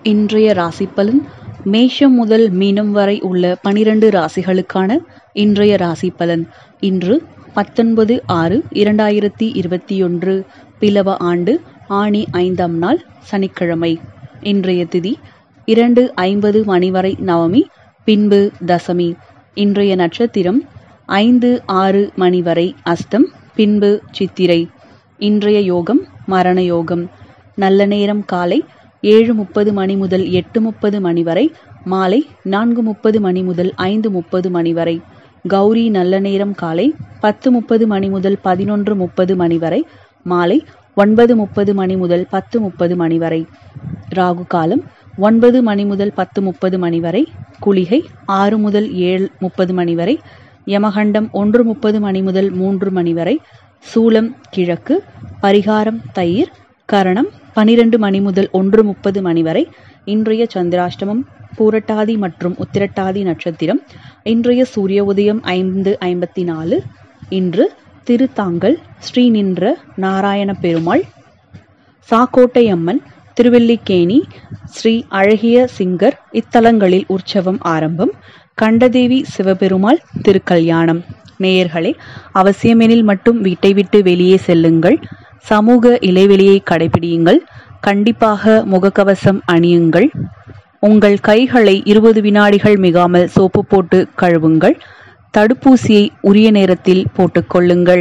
இன்றைய ராசிப்பலன் மேஷம் முதல் மீனம் வரை உள்ள பனிரெண்டு ராசிகளுக்கான இன்றைய ராசிப்பலன் இன்று பத்தொன்பது ஆறு இரண்டாயிரத்தி இருபத்தி ஒன்று பிலவ ஆண்டு ஆணி ஐந்தாம் நாள் சனிக்கிழமை இன்றைய திதி இரண்டு ஐம்பது மணி வரை நவமி பின்பு தசமி இன்றைய நட்சத்திரம் ஐந்து ஆறு மணி வரை அஸ்தம் பின்பு சித்திரை இன்றைய யோகம் மரண யோகம் நல்ல நேரம் காலை ஏழு முப்பது மணி முதல் எட்டு முப்பது மணி வரை மாலை நான்கு முப்பது மணி முதல் ஐந்து முப்பது மணி வரை கௌரி நல்ல நேரம் காலை பத்து முப்பது மணி முதல் பதினொன்று முப்பது மணி வரை மாலை ஒன்பது முப்பது மணி முதல் பத்து முப்பது மணி வரை ராகு காலம் ஒன்பது மணி முதல் பத்து முப்பது மணி வரை குளிகை ஆறு முதல் ஏழு முப்பது மணி வரை யமகண்டம் ஒன்று முப்பது மணி முதல் மூன்று மணி வரை சூலம் கிழக்கு பரிகாரம் தயிர் கரணம் பனிரெண்டு மணி முதல் ஒன்று முப்பது மணி வரை இன்றைய சந்திராஷ்டமம் பூரட்டாதி மற்றும் உத்திரட்டாதி நட்சத்திரம் இன்றைய சூரிய உதயம் ஐந்து ஐம்பத்தி நாலு இன்று திருத்தாங்கல் ஸ்ரீ நின்ற நாராயண பெருமாள் சாக்கோட்டை அம்மன் திருவல்லிக்கேணி ஸ்ரீ அழகிய சிங்கர் இத்தலங்களில் உற்சவம் ஆரம்பம் கண்டதேவி சிவபெருமாள் திருக்கல்யாணம் நேயர்களே அவசியமெனில் மட்டும் வீட்டை விட்டு வெளியே செல்லுங்கள் சமூக இடைவெளியை கடைபிடியுங்கள் கண்டிப்பாக முகக்கவசம் அணியுங்கள் உங்கள் கைகளை இருபது வினாடிகள் மிகாமல் சோப்பு போட்டு கழுவுங்கள் தடுப்பூசியை உரிய நேரத்தில் போட்டுக்கொள்ளுங்கள்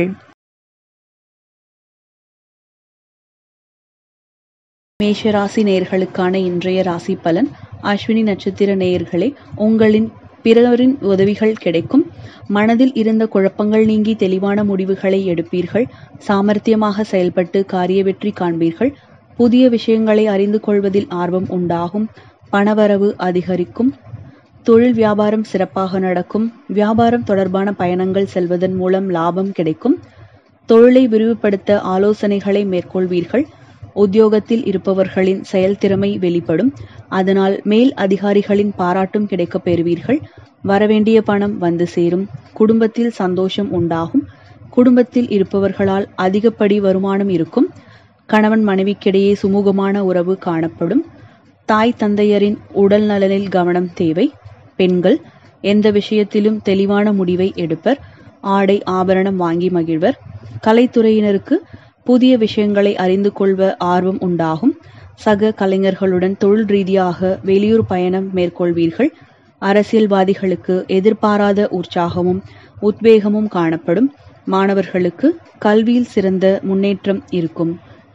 மேஷராசி நேயர்களுக்கான இன்றைய ராசி பலன் அஸ்வினி நட்சத்திர நேயர்களே உங்களின் பிறரின் உதவிகள் கிடைக்கும் மனதில் இருந்த குழப்பங்கள் நீங்கி தெளிவான முடிவுகளை எடுப்பீர்கள் சாமர்த்தியமாக செயல்பட்டு காரிய வெற்றி காண்பீர்கள் புதிய விஷயங்களை அறிந்து கொள்வதில் ஆர்வம் உண்டாகும் பணவரவு அதிகரிக்கும் தொழில் வியாபாரம் சிறப்பாக நடக்கும் வியாபாரம் தொடர்பான பயணங்கள் செல்வதன் மூலம் லாபம் கிடைக்கும் தொழிலை விரிவுபடுத்த ஆலோசனைகளை மேற்கொள்வீர்கள் உத்தியோகத்தில் இருப்பவர்களின் செயல்திறமை வெளிப்படும் அதனால் மேல் அதிகாரிகளின் பாராட்டும் கிடைக்கப் பெறுவீர்கள் வரவேண்டிய பணம் வந்து சேரும் குடும்பத்தில் சந்தோஷம் உண்டாகும் குடும்பத்தில் இருப்பவர்களால் அதிகப்படி வருமானம் இருக்கும் கணவன் மனைவிக்கிடையே சுமூகமான உறவு காணப்படும் தாய் தந்தையரின் உடல் நலனில் கவனம் தேவை பெண்கள் எந்த விஷயத்திலும் தெளிவான முடிவை எடுப்பர் ஆடை ஆபரணம் வாங்கி மகிழ்வர் கலைத்துறையினருக்கு புதிய விஷயங்களை அறிந்து கொள்வ ஆர்வம் உண்டாகும் சக கலைஞர்களுடன் தொழில் ரீதியாக வெளியூர் பயணம் மேற்கொள்வீர்கள் அரசியல்வாதிகளுக்கு எதிர்பாராத உற்சாகமும் உத்வேகமும் காணப்படும் மாணவர்களுக்கு கல்வியில் சிறந்த முன்னேற்றம் இருக்கும்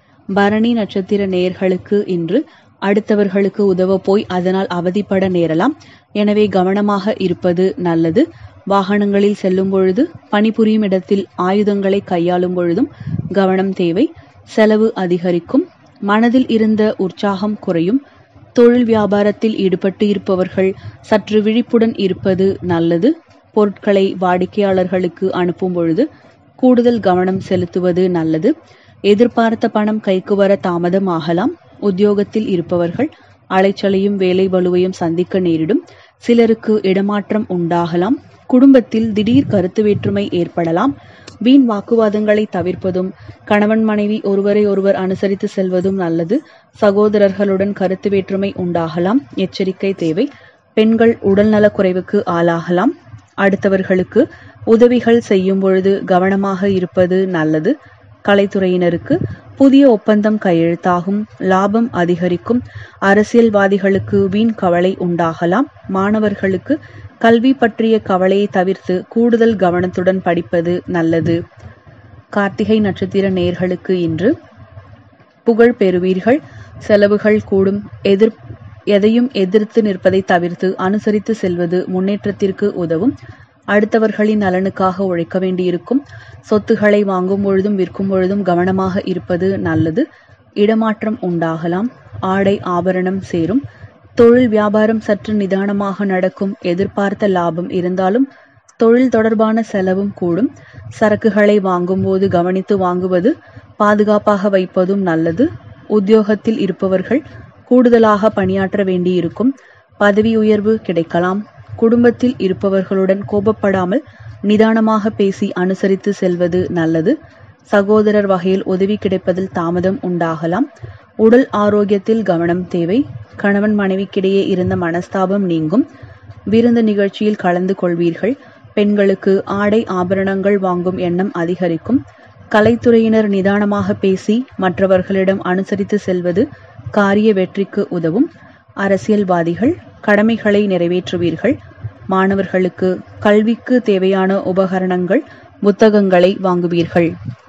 பரணி நட்சத்திர நேயர்களுக்கு இன்று அடுத்தவர்களுக்கு உதவ போய் அதனால் அவதிப்பட நேரலாம் எனவே கவனமாக இருப்பது நல்லது வாகனங்களில் செல்லும் பொழுது பணிபுரியும் இடத்தில் ஆயுதங்களை கையாளும் பொழுதும் கவனம் தேவை செலவு அதிகரிக்கும் மனதில் இருந்த உற்சாகம் குறையும் தொழில் வியாபாரத்தில் ஈடுபட்டு இருப்பவர்கள் சற்று விழிப்புடன் இருப்பது நல்லது பொருட்களை வாடிக்கையாளர்களுக்கு அனுப்பும் பொழுது கூடுதல் கவனம் செலுத்துவது நல்லது எதிர்பார்த்த பணம் கைக்கு வர தாமதம் ஆகலாம் உத்தியோகத்தில் இருப்பவர்கள் அலைச்சலையும் வேலை வலுவையும் சந்திக்க நேரிடும் சிலருக்கு இடமாற்றம் உண்டாகலாம் குடும்பத்தில் திடீர் கருத்து வேற்றுமை ஏற்படலாம் வீண் வாக்குவாதங்களை தவிர்ப்பதும் கணவன் மனைவி ஒருவரை ஒருவர் அனுசரித்து செல்வதும் நல்லது சகோதரர்களுடன் கருத்து வேற்றுமை உண்டாகலாம் எச்சரிக்கை தேவை பெண்கள் உடல்நலக் குறைவுக்கு ஆளாகலாம் அடுத்தவர்களுக்கு உதவிகள் செய்யும் பொழுது கவனமாக இருப்பது நல்லது கலைத்துறையினருக்கு புதிய ஒப்பந்தம் கையெழுத்தாகும் லாபம் அதிகரிக்கும் அரசியல்வாதிகளுக்கு வீண் கவலை உண்டாகலாம் மாணவர்களுக்கு கல்வி பற்றிய கவலையை தவிர்த்து கூடுதல் கவனத்துடன் படிப்பது நல்லது கார்த்திகை நட்சத்திர நேர்களுக்கு இன்று புகழ் பெறுவீர்கள் செலவுகள் கூடும் எதிர் எதையும் எதிர்த்து நிற்பதை தவிர்த்து அனுசரித்து செல்வது முன்னேற்றத்திற்கு உதவும் அடுத்தவர்களின் நலனுக்காக உழைக்க வேண்டியிருக்கும் சொத்துக்களை வாங்கும் பொழுதும் விற்கும் பொழுதும் கவனமாக இருப்பது நல்லது இடமாற்றம் உண்டாகலாம் ஆடை ஆபரணம் சேரும் தொழில் வியாபாரம் சற்று நிதானமாக நடக்கும் எதிர்பார்த்த லாபம் இருந்தாலும் தொழில் தொடர்பான செலவும் கூடும் சரக்குகளை வாங்கும்போது கவனித்து வாங்குவது பாதுகாப்பாக வைப்பதும் நல்லது உத்தியோகத்தில் இருப்பவர்கள் கூடுதலாக பணியாற்ற வேண்டியிருக்கும் பதவி உயர்வு கிடைக்கலாம் குடும்பத்தில் இருப்பவர்களுடன் கோபப்படாமல் நிதானமாக பேசி அனுசரித்து செல்வது நல்லது சகோதரர் வகையில் உதவி கிடைப்பதில் தாமதம் உண்டாகலாம் உடல் ஆரோக்கியத்தில் கவனம் தேவை கணவன் மனைவிக்கிடையே இருந்த மனஸ்தாபம் நீங்கும் விருந்து நிகழ்ச்சியில் கலந்து கொள்வீர்கள் பெண்களுக்கு ஆடை ஆபரணங்கள் வாங்கும் எண்ணம் அதிகரிக்கும் கலைத்துறையினர் நிதானமாக பேசி மற்றவர்களிடம் அனுசரித்து செல்வது காரிய வெற்றிக்கு உதவும் அரசியல்வாதிகள் கடமைகளை நிறைவேற்றுவீர்கள் மாணவர்களுக்கு கல்விக்கு தேவையான உபகரணங்கள் புத்தகங்களை வாங்குவீர்கள்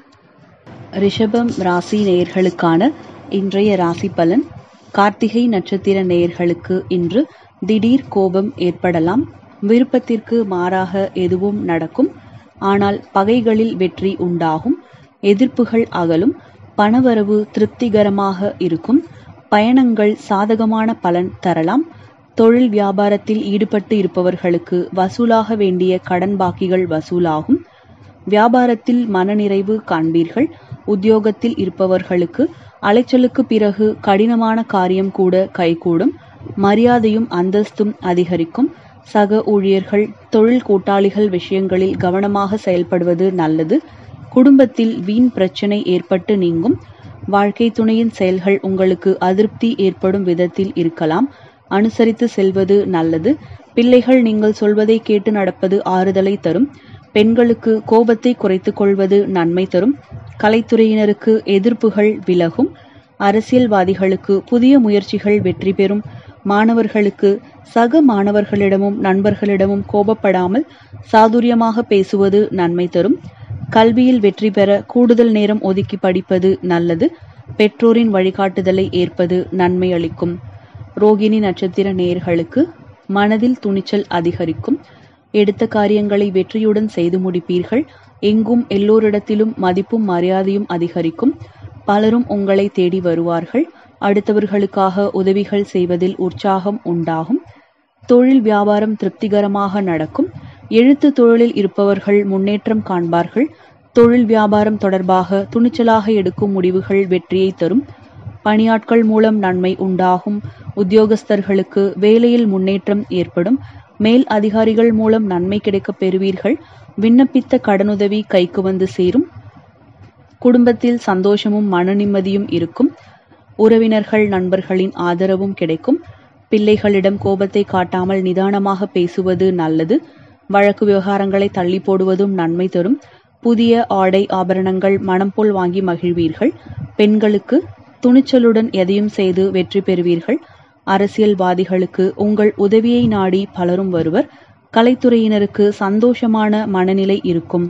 ரிஷபம் ராசி நேயர்களுக்கான இன்றைய ராசி பலன் கார்த்திகை நட்சத்திர நேயர்களுக்கு இன்று திடீர் கோபம் ஏற்படலாம் விருப்பத்திற்கு மாறாக எதுவும் நடக்கும் ஆனால் பகைகளில் வெற்றி உண்டாகும் எதிர்ப்புகள் அகலும் பணவரவு திருப்திகரமாக இருக்கும் பயணங்கள் சாதகமான பலன் தரலாம் தொழில் வியாபாரத்தில் ஈடுபட்டு இருப்பவர்களுக்கு வசூலாக வேண்டிய கடன் பாக்கிகள் வசூலாகும் வியாபாரத்தில் மனநிறைவு காண்பீர்கள் உத்தியோகத்தில் இருப்பவர்களுக்கு அலைச்சலுக்கு பிறகு கடினமான காரியம் கூட கைகூடும் மரியாதையும் அந்தஸ்தும் அதிகரிக்கும் சக ஊழியர்கள் தொழில் கூட்டாளிகள் விஷயங்களில் கவனமாக செயல்படுவது நல்லது குடும்பத்தில் வீண் பிரச்சனை ஏற்பட்டு நீங்கும் வாழ்க்கை துணையின் செயல்கள் உங்களுக்கு அதிருப்தி ஏற்படும் விதத்தில் இருக்கலாம் அனுசரித்து செல்வது நல்லது பிள்ளைகள் நீங்கள் சொல்வதை கேட்டு நடப்பது ஆறுதலை தரும் பெண்களுக்கு கோபத்தை குறைத்துக் கொள்வது நன்மை தரும் கலைத்துறையினருக்கு எதிர்ப்புகள் விலகும் அரசியல்வாதிகளுக்கு புதிய முயற்சிகள் வெற்றி பெறும் மாணவர்களுக்கு சக மாணவர்களிடமும் நண்பர்களிடமும் கோபப்படாமல் சாதுரியமாக பேசுவது நன்மை தரும் கல்வியில் வெற்றி பெற கூடுதல் நேரம் ஒதுக்கி படிப்பது நல்லது பெற்றோரின் வழிகாட்டுதலை ஏற்பது நன்மை அளிக்கும் ரோகிணி நட்சத்திர நேயர்களுக்கு மனதில் துணிச்சல் அதிகரிக்கும் எடுத்த காரியங்களை வெற்றியுடன் செய்து முடிப்பீர்கள் எங்கும் எல்லோரிடத்திலும் மதிப்பும் மரியாதையும் அதிகரிக்கும் பலரும் உங்களை தேடி வருவார்கள் அடுத்தவர்களுக்காக உதவிகள் செய்வதில் உற்சாகம் உண்டாகும் தொழில் வியாபாரம் திருப்திகரமாக நடக்கும் எழுத்து தொழிலில் இருப்பவர்கள் முன்னேற்றம் காண்பார்கள் தொழில் வியாபாரம் தொடர்பாக துணிச்சலாக எடுக்கும் முடிவுகள் வெற்றியை தரும் பணியாட்கள் மூலம் நன்மை உண்டாகும் உத்தியோகஸ்தர்களுக்கு வேலையில் முன்னேற்றம் ஏற்படும் மேல் அதிகாரிகள் மூலம் நன்மை கிடைக்கப் பெறுவீர்கள் விண்ணப்பித்த கடனுதவி கைக்கு வந்து சேரும் குடும்பத்தில் சந்தோஷமும் மன நிம்மதியும் இருக்கும் உறவினர்கள் நண்பர்களின் ஆதரவும் கிடைக்கும் பிள்ளைகளிடம் கோபத்தை காட்டாமல் நிதானமாக பேசுவது நல்லது வழக்கு விவகாரங்களை தள்ளி போடுவதும் நன்மை தரும் புதிய ஆடை ஆபரணங்கள் மனம் போல் வாங்கி மகிழ்வீர்கள் பெண்களுக்கு துணிச்சலுடன் எதையும் செய்து வெற்றி பெறுவீர்கள் அரசியல்வாதிகளுக்கு உங்கள் உதவியை நாடி பலரும் வருவர் கலைத்துறையினருக்கு சந்தோஷமான மனநிலை இருக்கும்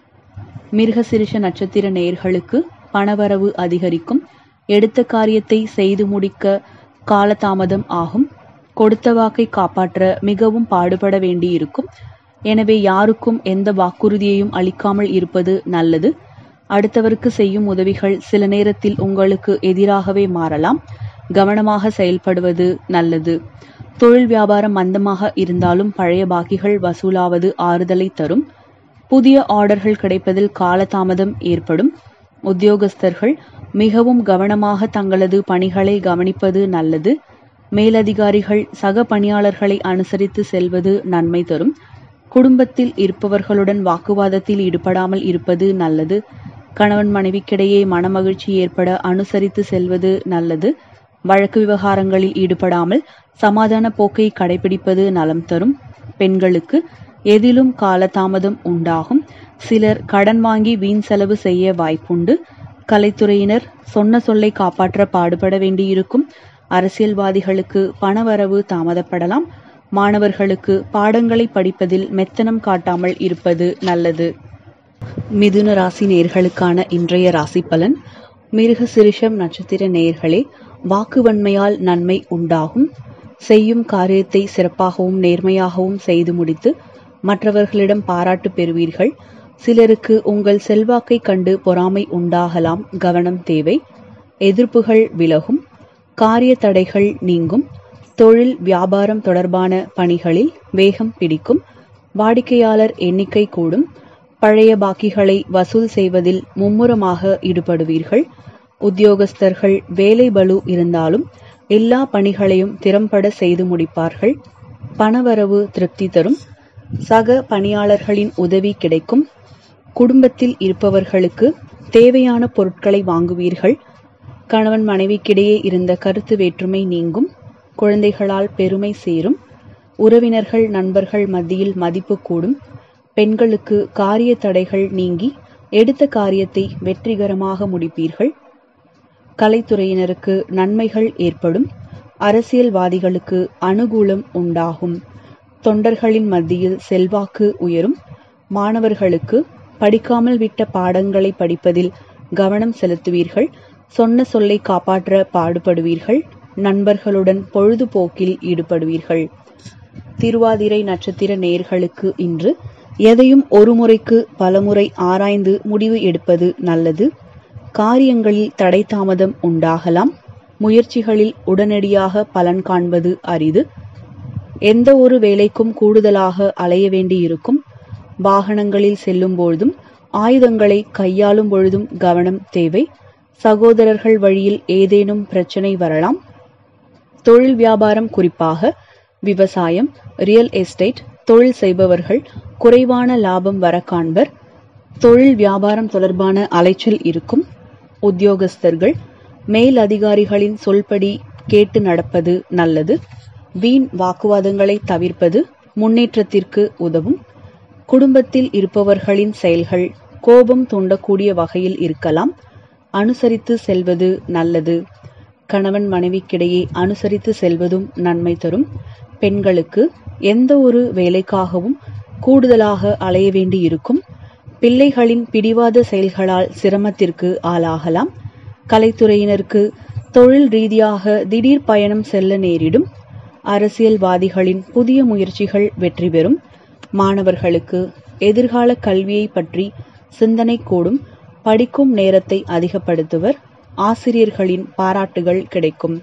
மிருகசிரிஷ நட்சத்திர நேயர்களுக்கு பணவரவு அதிகரிக்கும் எடுத்த காரியத்தை செய்து முடிக்க காலதாமதம் ஆகும் கொடுத்த வாக்கை காப்பாற்ற மிகவும் பாடுபட வேண்டியிருக்கும் எனவே யாருக்கும் எந்த வாக்குறுதியையும் அளிக்காமல் இருப்பது நல்லது அடுத்தவருக்கு செய்யும் உதவிகள் சில நேரத்தில் உங்களுக்கு எதிராகவே மாறலாம் கவனமாக செயல்படுவது நல்லது தொழில் வியாபாரம் மந்தமாக இருந்தாலும் பழைய பாக்கிகள் வசூலாவது ஆறுதலை தரும் புதிய ஆர்டர்கள் கிடைப்பதில் காலதாமதம் ஏற்படும் உத்தியோகஸ்தர்கள் மிகவும் கவனமாக தங்களது பணிகளை கவனிப்பது நல்லது மேலதிகாரிகள் சக பணியாளர்களை அனுசரித்து செல்வது நன்மை தரும் குடும்பத்தில் இருப்பவர்களுடன் வாக்குவாதத்தில் ஈடுபடாமல் இருப்பது நல்லது கணவன் மனைவிக்கிடையே மனமகிழ்ச்சி ஏற்பட அனுசரித்து செல்வது நல்லது வழக்கு விவகாரங்களில் ஈடுபடாமல் சமாதான போக்கை கடைபிடிப்பது நலம் தரும் பெண்களுக்கு எதிலும் காலதாமதம் உண்டாகும் சிலர் கடன் வாங்கி வீண் செலவு செய்ய வாய்ப்புண்டு கலைத்துறையினர் சொன்ன சொல்லை காப்பாற்ற பாடுபட வேண்டியிருக்கும் அரசியல்வாதிகளுக்கு பணவரவு தாமதப்படலாம் மாணவர்களுக்கு பாடங்களை படிப்பதில் மெத்தனம் காட்டாமல் இருப்பது நல்லது மிதுன ராசி நேர்களுக்கான இன்றைய ராசி பலன் மிருக சிரிஷம் நட்சத்திர நேர்களே வாக்குவன்மையால் நன்மை உண்டாகும் செய்யும் காரியத்தை சிறப்பாகவும் நேர்மையாகவும் செய்து முடித்து மற்றவர்களிடம் பாராட்டு பெறுவீர்கள் சிலருக்கு உங்கள் செல்வாக்கை கண்டு பொறாமை உண்டாகலாம் கவனம் தேவை எதிர்ப்புகள் விலகும் காரிய தடைகள் நீங்கும் தொழில் வியாபாரம் தொடர்பான பணிகளில் வேகம் பிடிக்கும் வாடிக்கையாளர் எண்ணிக்கை கூடும் பழைய பாக்கிகளை வசூல் செய்வதில் மும்முரமாக ஈடுபடுவீர்கள் உத்தியோகஸ்தர்கள் வேலை பளு இருந்தாலும் எல்லா பணிகளையும் திறம்பட செய்து முடிப்பார்கள் பணவரவு திருப்தி தரும் சக பணியாளர்களின் உதவி கிடைக்கும் குடும்பத்தில் இருப்பவர்களுக்கு தேவையான பொருட்களை வாங்குவீர்கள் கணவன் மனைவிக்கிடையே இருந்த கருத்து வேற்றுமை நீங்கும் குழந்தைகளால் பெருமை சேரும் உறவினர்கள் நண்பர்கள் மத்தியில் மதிப்பு கூடும் பெண்களுக்கு காரிய தடைகள் நீங்கி எடுத்த காரியத்தை வெற்றிகரமாக முடிப்பீர்கள் கலைத்துறையினருக்கு நன்மைகள் ஏற்படும் அரசியல்வாதிகளுக்கு அனுகூலம் உண்டாகும் தொண்டர்களின் மத்தியில் செல்வாக்கு உயரும் மாணவர்களுக்கு படிக்காமல் விட்ட பாடங்களை படிப்பதில் கவனம் செலுத்துவீர்கள் சொன்ன சொல்லை காப்பாற்ற பாடுபடுவீர்கள் நண்பர்களுடன் பொழுதுபோக்கில் ஈடுபடுவீர்கள் திருவாதிரை நட்சத்திர நேர்களுக்கு இன்று எதையும் ஒரு முறைக்கு பலமுறை ஆராய்ந்து முடிவு எடுப்பது நல்லது காரியங்களில் தடை தாமதம் உண்டாகலாம் முயற்சிகளில் உடனடியாக பலன் காண்பது அரிது எந்த ஒரு வேலைக்கும் கூடுதலாக அலைய வேண்டியிருக்கும் வாகனங்களில் செல்லும் பொழுதும் ஆயுதங்களை கையாளும் பொழுதும் கவனம் தேவை சகோதரர்கள் வழியில் ஏதேனும் பிரச்சனை வரலாம் தொழில் வியாபாரம் குறிப்பாக விவசாயம் ரியல் எஸ்டேட் தொழில் செய்பவர்கள் குறைவான லாபம் வர காண்பர் தொழில் வியாபாரம் தொடர்பான அலைச்சல் இருக்கும் உத்தியோகஸ்தர்கள் மேல் அதிகாரிகளின் சொல்படி கேட்டு நடப்பது நல்லது வீண் வாக்குவாதங்களை தவிர்ப்பது முன்னேற்றத்திற்கு உதவும் குடும்பத்தில் இருப்பவர்களின் செயல்கள் கோபம் தூண்டக்கூடிய வகையில் இருக்கலாம் அனுசரித்து செல்வது நல்லது கணவன் மனைவிக்கிடையே அனுசரித்து செல்வதும் நன்மை தரும் பெண்களுக்கு எந்த ஒரு வேலைக்காகவும் கூடுதலாக அலைய வேண்டியிருக்கும் பிள்ளைகளின் பிடிவாத செயல்களால் சிரமத்திற்கு ஆளாகலாம் கலைத்துறையினருக்கு தொழில் ரீதியாக திடீர் பயணம் செல்ல நேரிடும் அரசியல்வாதிகளின் புதிய முயற்சிகள் வெற்றி பெறும் மாணவர்களுக்கு எதிர்கால கல்வியை பற்றி சிந்தனை கூடும் படிக்கும் நேரத்தை அதிகப்படுத்துவர் ஆசிரியர்களின் பாராட்டுகள் கிடைக்கும்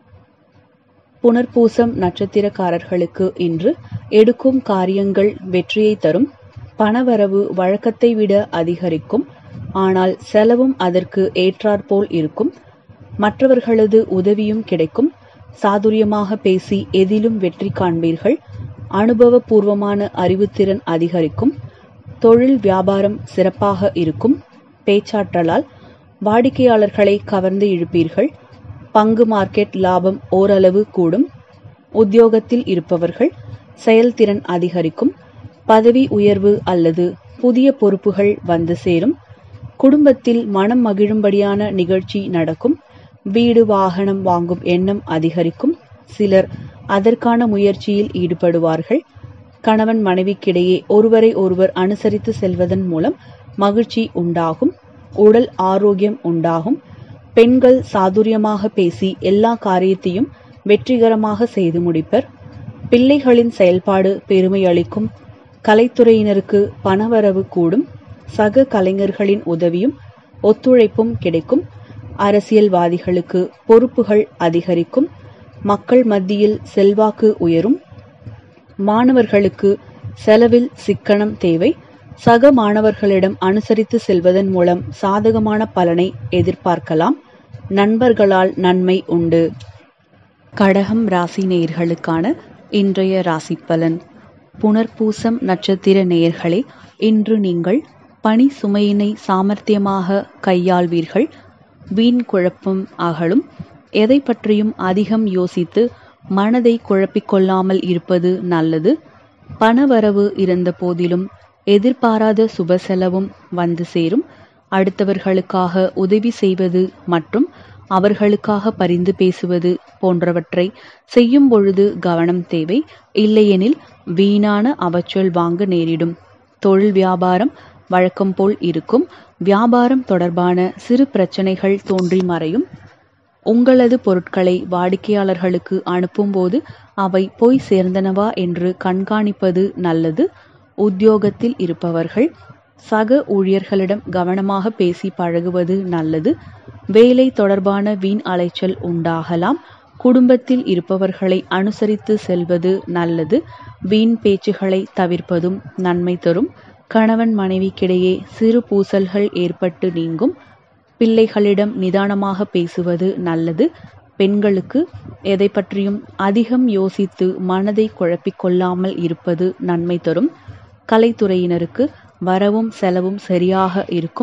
புனர்பூசம் நட்சத்திரக்காரர்களுக்கு இன்று எடுக்கும் காரியங்கள் வெற்றியை தரும் பணவரவு வழக்கத்தை விட அதிகரிக்கும் ஆனால் செலவும் அதற்கு ஏற்றாற்போல் இருக்கும் மற்றவர்களது உதவியும் கிடைக்கும் சாதுரியமாக பேசி எதிலும் வெற்றி காண்பீர்கள் அனுபவபூர்வமான அறிவுத்திறன் அதிகரிக்கும் தொழில் வியாபாரம் சிறப்பாக இருக்கும் பேச்சாற்றலால் வாடிக்கையாளர்களை கவர்ந்து இழுப்பீர்கள் பங்கு மார்க்கெட் லாபம் ஓரளவு கூடும் உத்தியோகத்தில் இருப்பவர்கள் செயல்திறன் அதிகரிக்கும் பதவி உயர்வு அல்லது புதிய பொறுப்புகள் வந்து சேரும் குடும்பத்தில் மனம் மகிழும்படியான நிகழ்ச்சி நடக்கும் வீடு வாகனம் வாங்கும் எண்ணம் அதிகரிக்கும் சிலர் அதற்கான முயற்சியில் ஈடுபடுவார்கள் கணவன் மனைவிக்கிடையே ஒருவரை ஒருவர் அனுசரித்து செல்வதன் மூலம் மகிழ்ச்சி உண்டாகும் உடல் ஆரோக்கியம் உண்டாகும் பெண்கள் சாதுரியமாக பேசி எல்லா காரியத்தையும் வெற்றிகரமாக செய்து முடிப்பர் பிள்ளைகளின் செயல்பாடு பெருமை அளிக்கும் கலைத்துறையினருக்கு பணவரவு கூடும் சக கலைஞர்களின் உதவியும் ஒத்துழைப்பும் கிடைக்கும் அரசியல்வாதிகளுக்கு பொறுப்புகள் அதிகரிக்கும் மக்கள் மத்தியில் செல்வாக்கு உயரும் மாணவர்களுக்கு செலவில் சிக்கனம் தேவை சக மாணவர்களிடம் அனுசரித்து செல்வதன் மூலம் சாதகமான பலனை எதிர்பார்க்கலாம் நண்பர்களால் நன்மை உண்டு கடகம் ராசி நேயர்களுக்கான இன்றைய ராசி பலன் புனர்பூசம் நட்சத்திர நேயர்களே இன்று நீங்கள் பணி சுமையினை சாமர்த்தியமாக கையாள்வீர்கள் வீண் குழப்பம் அகலும் எதை பற்றியும் அதிகம் யோசித்து மனதை குழப்பிக்கொள்ளாமல் இருப்பது நல்லது பணவரவு இருந்த போதிலும் எதிர்பாராத சுப செலவும் வந்து சேரும் அடுத்தவர்களுக்காக உதவி செய்வது மற்றும் அவர்களுக்காக பரிந்து பேசுவது போன்றவற்றை செய்யும் பொழுது கவனம் தேவை இல்லையெனில் வீணான அவச்சொல் வாங்க நேரிடும் தொழில் வியாபாரம் வழக்கம் போல் இருக்கும் வியாபாரம் தொடர்பான சிறு பிரச்சனைகள் தோன்றி மறையும் உங்களது பொருட்களை வாடிக்கையாளர்களுக்கு அனுப்பும்போது அவை போய் சேர்ந்தனவா என்று கண்காணிப்பது நல்லது உத்தியோகத்தில் இருப்பவர்கள் சக ஊழியர்களிடம் கவனமாக பேசி பழகுவது நல்லது வேலை தொடர்பான வீண் அலைச்சல் உண்டாகலாம் குடும்பத்தில் இருப்பவர்களை அனுசரித்து செல்வது நல்லது வீண் பேச்சுகளை தவிர்ப்பதும் நன்மை தரும் கணவன் மனைவிக்கிடையே சிறு பூசல்கள் ஏற்பட்டு நீங்கும் பிள்ளைகளிடம் நிதானமாக பேசுவது நல்லது பெண்களுக்கு எதை பற்றியும் அதிகம் யோசித்து மனதை குழப்பிக் கொள்ளாமல் இருப்பது நன்மை தரும் கலைத்துறையினருக்கு வரவும் செலவும் சரியாக இருக்கும்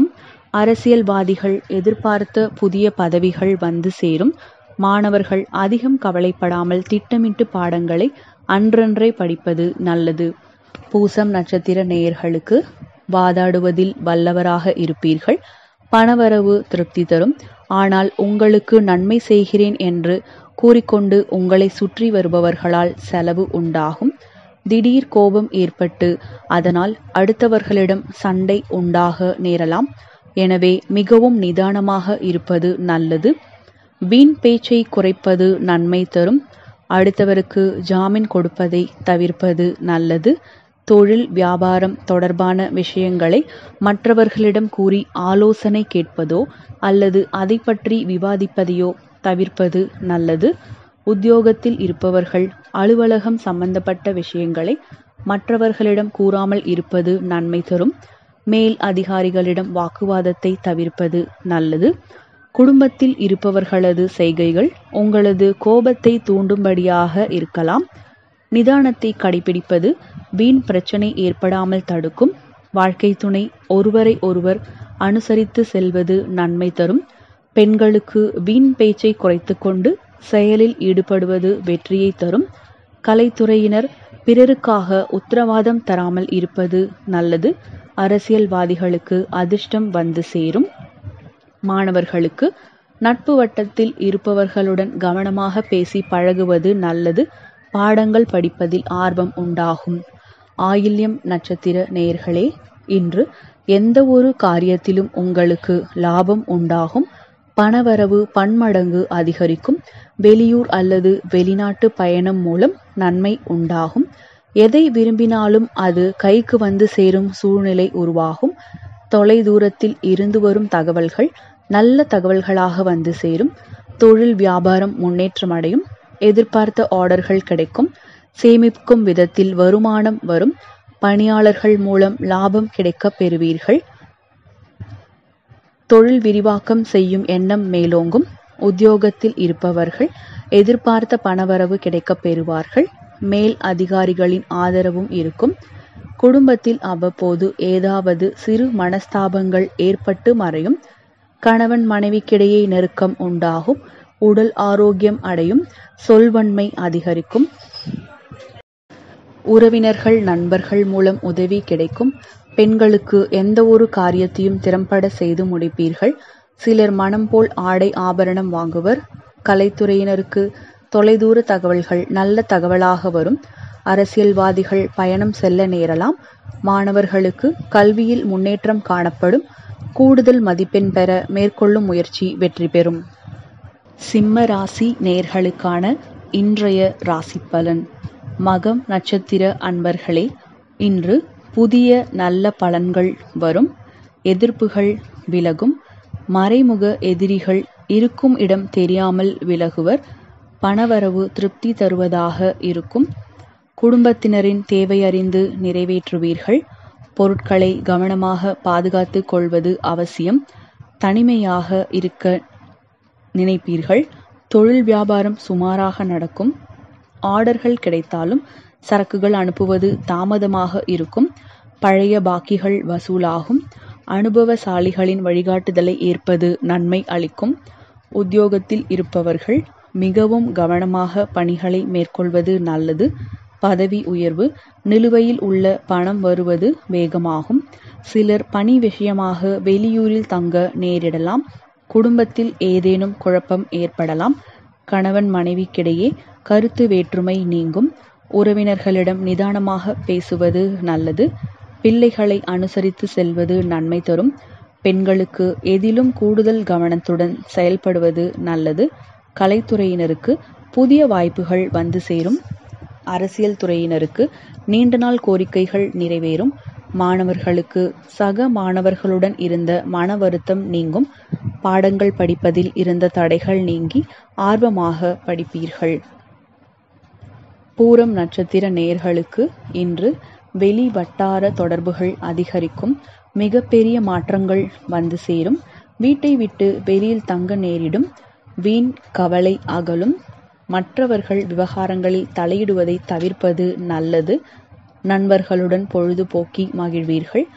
அரசியல்வாதிகள் எதிர்பார்த்த புதிய பதவிகள் வந்து சேரும் மாணவர்கள் அதிகம் கவலைப்படாமல் திட்டமிட்டு பாடங்களை அன்றன்றே படிப்பது நல்லது பூசம் நட்சத்திர நேயர்களுக்கு வாதாடுவதில் வல்லவராக இருப்பீர்கள் பணவரவு திருப்தி தரும் ஆனால் உங்களுக்கு நன்மை செய்கிறேன் என்று கூறிக்கொண்டு உங்களை சுற்றி வருபவர்களால் செலவு உண்டாகும் திடீர் கோபம் ஏற்பட்டு அதனால் அடுத்தவர்களிடம் சண்டை உண்டாக நேரலாம் எனவே மிகவும் நிதானமாக இருப்பது நல்லது வீண் பேச்சை குறைப்பது நன்மை தரும் அடுத்தவருக்கு ஜாமீன் கொடுப்பதை தவிர்ப்பது நல்லது தொழில் வியாபாரம் தொடர்பான விஷயங்களை மற்றவர்களிடம் கூறி ஆலோசனை கேட்பதோ அல்லது அதை பற்றி விவாதிப்பதையோ தவிர்ப்பது நல்லது உத்தியோகத்தில் இருப்பவர்கள் அலுவலகம் சம்பந்தப்பட்ட விஷயங்களை மற்றவர்களிடம் கூறாமல் இருப்பது நன்மை தரும் மேல் அதிகாரிகளிடம் வாக்குவாதத்தை தவிர்ப்பது நல்லது குடும்பத்தில் இருப்பவர்களது செய்கைகள் உங்களது கோபத்தை தூண்டும்படியாக இருக்கலாம் நிதானத்தை கடைபிடிப்பது வீண் பிரச்சனை ஏற்படாமல் தடுக்கும் வாழ்க்கை துணை ஒருவரை ஒருவர் அனுசரித்து செல்வது நன்மை தரும் பெண்களுக்கு வீண் பேச்சை குறைத்து கொண்டு செயலில் ஈடுபடுவது வெற்றியை தரும் கலைத்துறையினர் பிறருக்காக உத்தரவாதம் தராமல் இருப்பது நல்லது அரசியல்வாதிகளுக்கு அதிர்ஷ்டம் வந்து சேரும் மாணவர்களுக்கு நட்பு வட்டத்தில் இருப்பவர்களுடன் கவனமாக பேசி பழகுவது நல்லது பாடங்கள் படிப்பதில் ஆர்வம் உண்டாகும் ஆயில்யம் நட்சத்திர நேயர்களே இன்று எந்த ஒரு காரியத்திலும் உங்களுக்கு லாபம் உண்டாகும் பணவரவு பன்மடங்கு அதிகரிக்கும் வெளியூர் அல்லது வெளிநாட்டு பயணம் மூலம் நன்மை உண்டாகும் எதை விரும்பினாலும் அது கைக்கு வந்து சேரும் சூழ்நிலை உருவாகும் தொலை தூரத்தில் இருந்து வரும் தகவல்கள் நல்ல தகவல்களாக வந்து சேரும் தொழில் வியாபாரம் முன்னேற்றம் அடையும் எதிர்பார்த்த ஆர்டர்கள் கிடைக்கும் சேமிக்கும் விதத்தில் வருமானம் வரும் பணியாளர்கள் மூலம் லாபம் கிடைக்க பெறுவீர்கள் தொழில் விரிவாக்கம் செய்யும் எண்ணம் மேலோங்கும் உத்தியோகத்தில் இருப்பவர்கள் எதிர்பார்த்த பணவரவு கிடைக்கப் பெறுவார்கள் மேல் அதிகாரிகளின் ஆதரவும் இருக்கும் குடும்பத்தில் அவ்வப்போது ஏதாவது சிறு மனஸ்தாபங்கள் ஏற்பட்டு மறையும் கணவன் மனைவிக்கிடையே நெருக்கம் உண்டாகும் உடல் ஆரோக்கியம் அடையும் சொல்வன்மை அதிகரிக்கும் உறவினர்கள் நண்பர்கள் மூலம் உதவி கிடைக்கும் பெண்களுக்கு எந்த ஒரு காரியத்தையும் திறம்பட செய்து முடிப்பீர்கள் சிலர் மனம் போல் ஆடை ஆபரணம் வாங்குவர் கலைத்துறையினருக்கு தொலைதூர தகவல்கள் நல்ல தகவலாக வரும் அரசியல்வாதிகள் பயணம் செல்ல நேரலாம் மாணவர்களுக்கு கல்வியில் முன்னேற்றம் காணப்படும் கூடுதல் மதிப்பெண் பெற மேற்கொள்ளும் முயற்சி வெற்றி பெறும் சிம்ம ராசி நேர்களுக்கான இன்றைய ராசி பலன் மகம் நட்சத்திர அன்பர்களே இன்று புதிய நல்ல பலன்கள் வரும் எதிர்ப்புகள் விலகும் மறைமுக எதிரிகள் இருக்கும் இடம் தெரியாமல் விலகுவர் பணவரவு திருப்தி தருவதாக இருக்கும் குடும்பத்தினரின் தேவையறிந்து நிறைவேற்றுவீர்கள் பொருட்களை கவனமாக பாதுகாத்து கொள்வது அவசியம் தனிமையாக இருக்க நினைப்பீர்கள் தொழில் வியாபாரம் சுமாராக நடக்கும் ஆர்டர்கள் கிடைத்தாலும் சரக்குகள் அனுப்புவது தாமதமாக இருக்கும் பழைய பாக்கிகள் வசூலாகும் அனுபவசாலிகளின் வழிகாட்டுதலை ஏற்பது நன்மை அளிக்கும் உத்தியோகத்தில் இருப்பவர்கள் மிகவும் கவனமாக பணிகளை மேற்கொள்வது நல்லது பதவி உயர்வு நிலுவையில் உள்ள பணம் வருவது வேகமாகும் சிலர் பணி விஷயமாக வெளியூரில் தங்க நேரிடலாம் குடும்பத்தில் ஏதேனும் குழப்பம் ஏற்படலாம் கணவன் மனைவிக்கிடையே கருத்து வேற்றுமை நீங்கும் உறவினர்களிடம் நிதானமாக பேசுவது நல்லது பிள்ளைகளை அனுசரித்து செல்வது நன்மை தரும் பெண்களுக்கு எதிலும் கூடுதல் கவனத்துடன் செயல்படுவது நல்லது கலைத்துறையினருக்கு புதிய வாய்ப்புகள் வந்து சேரும் அரசியல் துறையினருக்கு நீண்ட நாள் கோரிக்கைகள் நிறைவேறும் மாணவர்களுக்கு சக மாணவர்களுடன் இருந்த மன வருத்தம் நீங்கும் பாடங்கள் படிப்பதில் இருந்த தடைகள் நீங்கி ஆர்வமாக படிப்பீர்கள் பூரம் நட்சத்திர நேர்களுக்கு இன்று வெளி வட்டார தொடர்புகள் அதிகரிக்கும் மிகப்பெரிய மாற்றங்கள் வந்து சேரும் வீட்டை விட்டு வெளியில் தங்க நேரிடும் வீண் கவலை அகலும் மற்றவர்கள் விவகாரங்களில் தலையிடுவதை தவிர்ப்பது நல்லது நண்பர்களுடன் பொழுதுபோக்கி மகிழ்வீர்கள்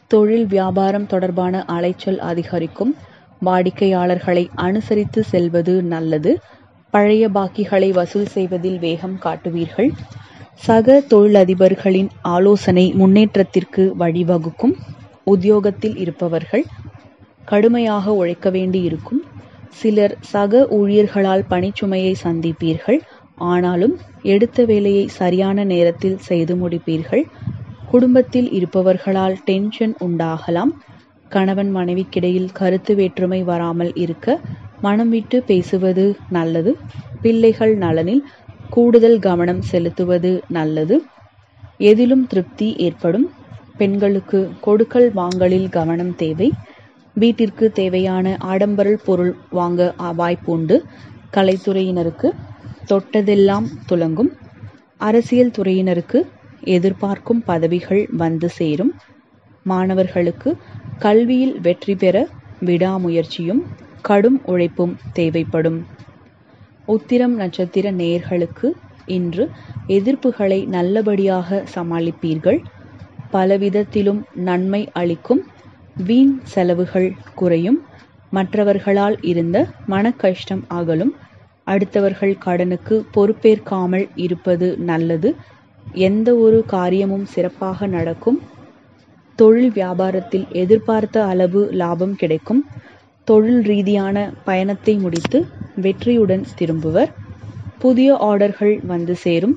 தொழில் வியாபாரம் தொடர்பான அலைச்சல் அதிகரிக்கும் வாடிக்கையாளர்களை அனுசரித்து செல்வது நல்லது பழைய பாக்கிகளை வசூல் செய்வதில் வேகம் காட்டுவீர்கள் சக தொழிலதிபர்களின் ஆலோசனை முன்னேற்றத்திற்கு வழிவகுக்கும் உத்தியோகத்தில் இருப்பவர்கள் கடுமையாக உழைக்க வேண்டியிருக்கும் சிலர் சக ஊழியர்களால் பணிச்சுமையை சந்திப்பீர்கள் ஆனாலும் எடுத்த வேலையை சரியான நேரத்தில் செய்து முடிப்பீர்கள் குடும்பத்தில் இருப்பவர்களால் டென்ஷன் உண்டாகலாம் கணவன் மனைவிக்கிடையில் கருத்து வேற்றுமை வராமல் இருக்க மனம் விட்டு பேசுவது நல்லது பிள்ளைகள் நலனில் கூடுதல் கவனம் செலுத்துவது நல்லது எதிலும் திருப்தி ஏற்படும் பெண்களுக்கு கொடுக்கல் வாங்கலில் கவனம் தேவை வீட்டிற்கு தேவையான ஆடம்பர பொருள் வாங்க வாய்ப்பு உண்டு கலைத்துறையினருக்கு தொட்டதெல்லாம் துலங்கும் அரசியல் துறையினருக்கு எதிர்பார்க்கும் பதவிகள் வந்து சேரும் மாணவர்களுக்கு கல்வியில் வெற்றி பெற விடாமுயற்சியும் கடும் உழைப்பும் தேவைப்படும் உத்திரம் நட்சத்திர நேயர்களுக்கு இன்று எதிர்ப்புகளை நல்லபடியாக சமாளிப்பீர்கள் பலவிதத்திலும் நன்மை அளிக்கும் வீண் செலவுகள் குறையும் மற்றவர்களால் இருந்த மனக்கஷ்டம் அகலும் அடுத்தவர்கள் கடனுக்கு பொறுப்பேற்காமல் இருப்பது நல்லது எந்த ஒரு காரியமும் சிறப்பாக நடக்கும் தொழில் வியாபாரத்தில் எதிர்பார்த்த அளவு லாபம் கிடைக்கும் தொழில் ரீதியான பயணத்தை முடித்து வெற்றியுடன் திரும்புவர் புதிய ஆர்டர்கள் வந்து சேரும்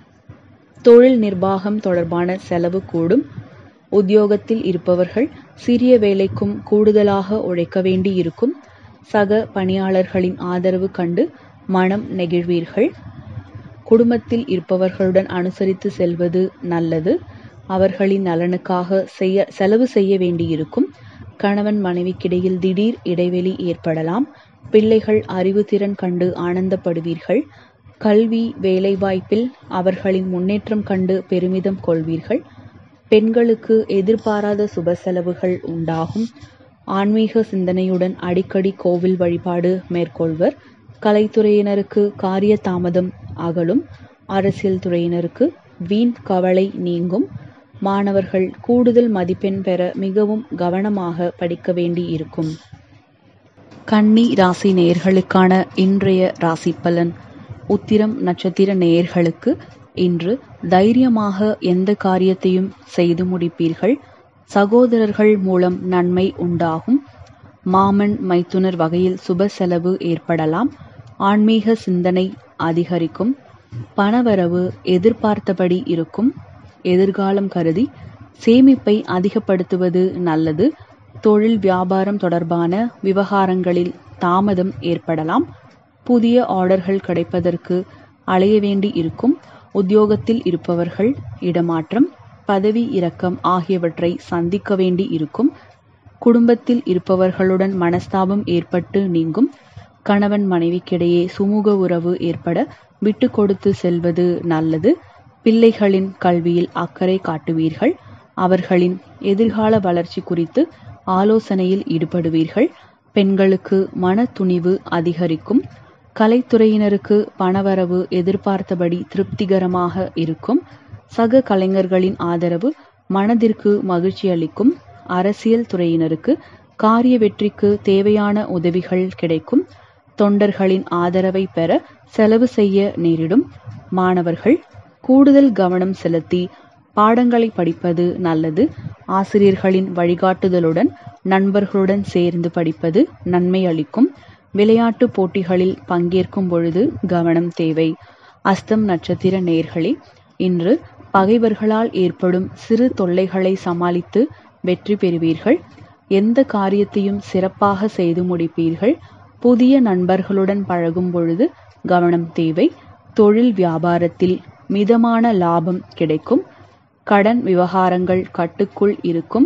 தொழில் நிர்வாகம் தொடர்பான செலவு கூடும் உத்தியோகத்தில் இருப்பவர்கள் சிறிய வேலைக்கும் கூடுதலாக உழைக்க வேண்டி இருக்கும் சக பணியாளர்களின் ஆதரவு கண்டு மனம் நெகிழ்வீர்கள் குடும்பத்தில் இருப்பவர்களுடன் அனுசரித்து செல்வது நல்லது அவர்களின் நலனுக்காக செய்ய செலவு செய்ய வேண்டியிருக்கும் கணவன் மனைவிக்கிடையில் திடீர் இடைவெளி ஏற்படலாம் பிள்ளைகள் அறிவுத்திறன் கண்டு ஆனந்தப்படுவீர்கள் கல்வி வேலைவாய்ப்பில் அவர்களின் முன்னேற்றம் கண்டு பெருமிதம் கொள்வீர்கள் பெண்களுக்கு எதிர்பாராத சுப செலவுகள் உண்டாகும் ஆன்மீக சிந்தனையுடன் அடிக்கடி கோவில் வழிபாடு மேற்கொள்வர் கலைத்துறையினருக்கு காரிய தாமதம் அகலும் அரசியல் துறையினருக்கு வீண் கவலை நீங்கும் மாணவர்கள் கூடுதல் மதிப்பெண் பெற மிகவும் கவனமாக படிக்க வேண்டி இருக்கும் கன்னி ராசி நேயர்களுக்கான இன்றைய ராசி பலன் உத்திரம் நட்சத்திர நேயர்களுக்கு இன்று தைரியமாக எந்த காரியத்தையும் செய்து முடிப்பீர்கள் சகோதரர்கள் மூலம் நன்மை உண்டாகும் மாமன் மைத்துனர் வகையில் சுப செலவு ஏற்படலாம் ஆன்மீக சிந்தனை அதிகரிக்கும் பணவரவு எதிர்பார்த்தபடி இருக்கும் எதிர்காலம் கருதி சேமிப்பை அதிகப்படுத்துவது நல்லது தொழில் வியாபாரம் தொடர்பான விவகாரங்களில் தாமதம் ஏற்படலாம் புதிய ஆர்டர்கள் கிடைப்பதற்கு அலைய வேண்டி இருக்கும் உத்தியோகத்தில் இருப்பவர்கள் இடமாற்றம் பதவி இறக்கம் ஆகியவற்றை சந்திக்க வேண்டி இருக்கும் குடும்பத்தில் இருப்பவர்களுடன் மனஸ்தாபம் ஏற்பட்டு நீங்கும் கணவன் மனைவிக்கிடையே சுமூக உறவு ஏற்பட விட்டு கொடுத்து செல்வது நல்லது பிள்ளைகளின் கல்வியில் அக்கறை காட்டுவீர்கள் அவர்களின் எதிர்கால வளர்ச்சி குறித்து ஆலோசனையில் ஈடுபடுவீர்கள் பெண்களுக்கு மன துணிவு அதிகரிக்கும் கலைத்துறையினருக்கு பணவரவு எதிர்பார்த்தபடி திருப்திகரமாக இருக்கும் சக கலைஞர்களின் ஆதரவு மனதிற்கு மகிழ்ச்சி அளிக்கும் அரசியல் துறையினருக்கு காரிய வெற்றிக்கு தேவையான உதவிகள் கிடைக்கும் தொண்டர்களின் ஆதரவை பெற செலவு செய்ய நேரிடும் மாணவர்கள் கூடுதல் கவனம் செலுத்தி பாடங்களை படிப்பது நல்லது ஆசிரியர்களின் வழிகாட்டுதலுடன் நண்பர்களுடன் சேர்ந்து படிப்பது நன்மை அளிக்கும் விளையாட்டு போட்டிகளில் பங்கேற்கும் பொழுது கவனம் தேவை அஸ்தம் நட்சத்திர நேர்களே இன்று பகைவர்களால் ஏற்படும் சிறு தொல்லைகளை சமாளித்து வெற்றி பெறுவீர்கள் எந்த காரியத்தையும் சிறப்பாக செய்து முடிப்பீர்கள் புதிய நண்பர்களுடன் பழகும் பொழுது கவனம் தேவை தொழில் வியாபாரத்தில் மிதமான லாபம் கிடைக்கும் கடன் விவகாரங்கள் கட்டுக்குள் இருக்கும்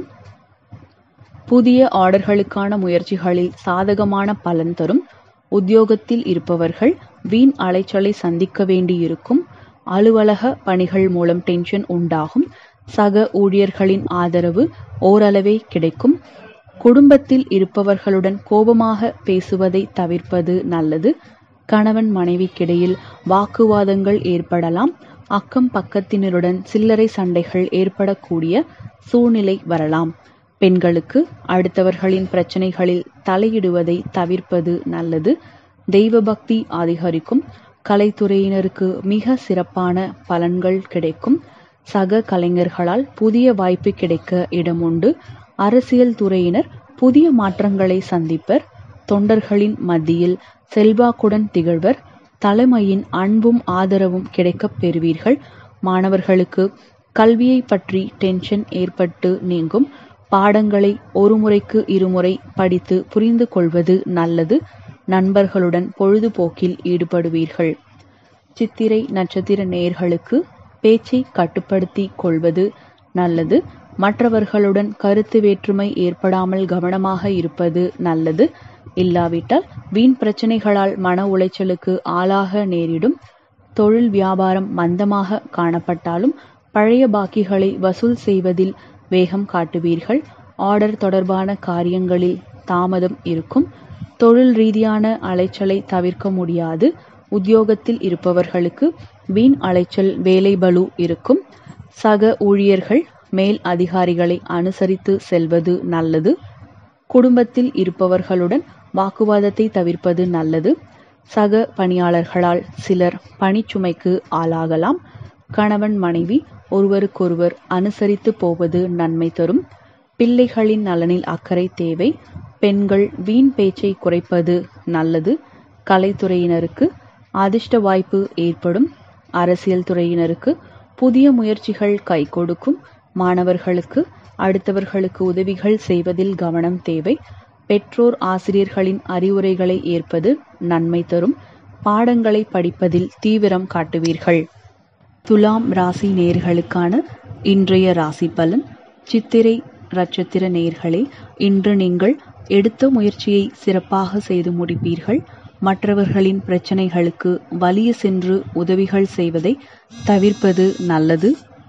புதிய ஆர்டர்களுக்கான முயற்சிகளில் சாதகமான பலன் தரும் உத்தியோகத்தில் இருப்பவர்கள் வீண் அலைச்சலை சந்திக்க வேண்டியிருக்கும் அலுவலக பணிகள் மூலம் டென்ஷன் உண்டாகும் சக ஊழியர்களின் ஆதரவு ஓரளவே கிடைக்கும் குடும்பத்தில் இருப்பவர்களுடன் கோபமாக பேசுவதை தவிர்ப்பது நல்லது கணவன் மனைவிக்கிடையில் வாக்குவாதங்கள் ஏற்படலாம் அக்கம் பக்கத்தினருடன் சில்லறை சண்டைகள் ஏற்படக்கூடிய சூழ்நிலை வரலாம் பெண்களுக்கு அடுத்தவர்களின் பிரச்சனைகளில் தலையிடுவதை தவிர்ப்பது நல்லது தெய்வ பக்தி அதிகரிக்கும் கலைத்துறையினருக்கு மிக சிறப்பான பலன்கள் கிடைக்கும் சக கலைஞர்களால் புதிய வாய்ப்பு கிடைக்க இடமுண்டு அரசியல் துறையினர் புதிய மாற்றங்களை சந்திப்பர் தொண்டர்களின் மத்தியில் செல்வாக்குடன் திகழ்வர் தலைமையின் அன்பும் ஆதரவும் கிடைக்கப் பெறுவீர்கள் மாணவர்களுக்கு கல்வியை பற்றி டென்ஷன் ஏற்பட்டு நீங்கும் பாடங்களை ஒரு முறைக்கு இருமுறை படித்து புரிந்து கொள்வது நல்லது நண்பர்களுடன் பொழுதுபோக்கில் ஈடுபடுவீர்கள் சித்திரை நட்சத்திர நேயர்களுக்கு பேச்சை கட்டுப்படுத்தி கொள்வது நல்லது மற்றவர்களுடன் கருத்து வேற்றுமை ஏற்படாமல் கவனமாக இருப்பது நல்லது இல்லாவிட்டால் வீண் பிரச்சனைகளால் மன உளைச்சலுக்கு ஆளாக நேரிடும் தொழில் வியாபாரம் மந்தமாக காணப்பட்டாலும் பழைய பாக்கிகளை வசூல் செய்வதில் வேகம் காட்டுவீர்கள் ஆர்டர் தொடர்பான காரியங்களில் தாமதம் இருக்கும் தொழில் ரீதியான அலைச்சலை தவிர்க்க முடியாது உத்தியோகத்தில் இருப்பவர்களுக்கு வீண் அலைச்சல் வேலை பளு இருக்கும் சக ஊழியர்கள் மேல் அதிகாரிகளை அனுசரித்து செல்வது நல்லது குடும்பத்தில் இருப்பவர்களுடன் வாக்குவாதத்தை தவிர்ப்பது நல்லது சக பணியாளர்களால் சிலர் பணிச்சுமைக்கு ஆளாகலாம் கணவன் மனைவி ஒருவருக்கொருவர் அனுசரித்து போவது நன்மை தரும் பிள்ளைகளின் நலனில் அக்கறை தேவை பெண்கள் வீண் பேச்சை குறைப்பது நல்லது கலைத்துறையினருக்கு அதிர்ஷ்ட வாய்ப்பு ஏற்படும் அரசியல் துறையினருக்கு புதிய முயற்சிகள் கை கொடுக்கும் மாணவர்களுக்கு அடுத்தவர்களுக்கு உதவிகள் செய்வதில் கவனம் தேவை பெற்றோர் ஆசிரியர்களின் அறிவுரைகளை ஏற்பது நன்மை தரும் பாடங்களை படிப்பதில் தீவிரம் காட்டுவீர்கள் துலாம் ராசி நேர்களுக்கான இன்றைய ராசி பலன் சித்திரை நட்சத்திர நேர்களே இன்று நீங்கள் எடுத்த முயற்சியை சிறப்பாக செய்து முடிப்பீர்கள் மற்றவர்களின் பிரச்சனைகளுக்கு வலிய சென்று உதவிகள் செய்வதை தவிர்ப்பது நல்லது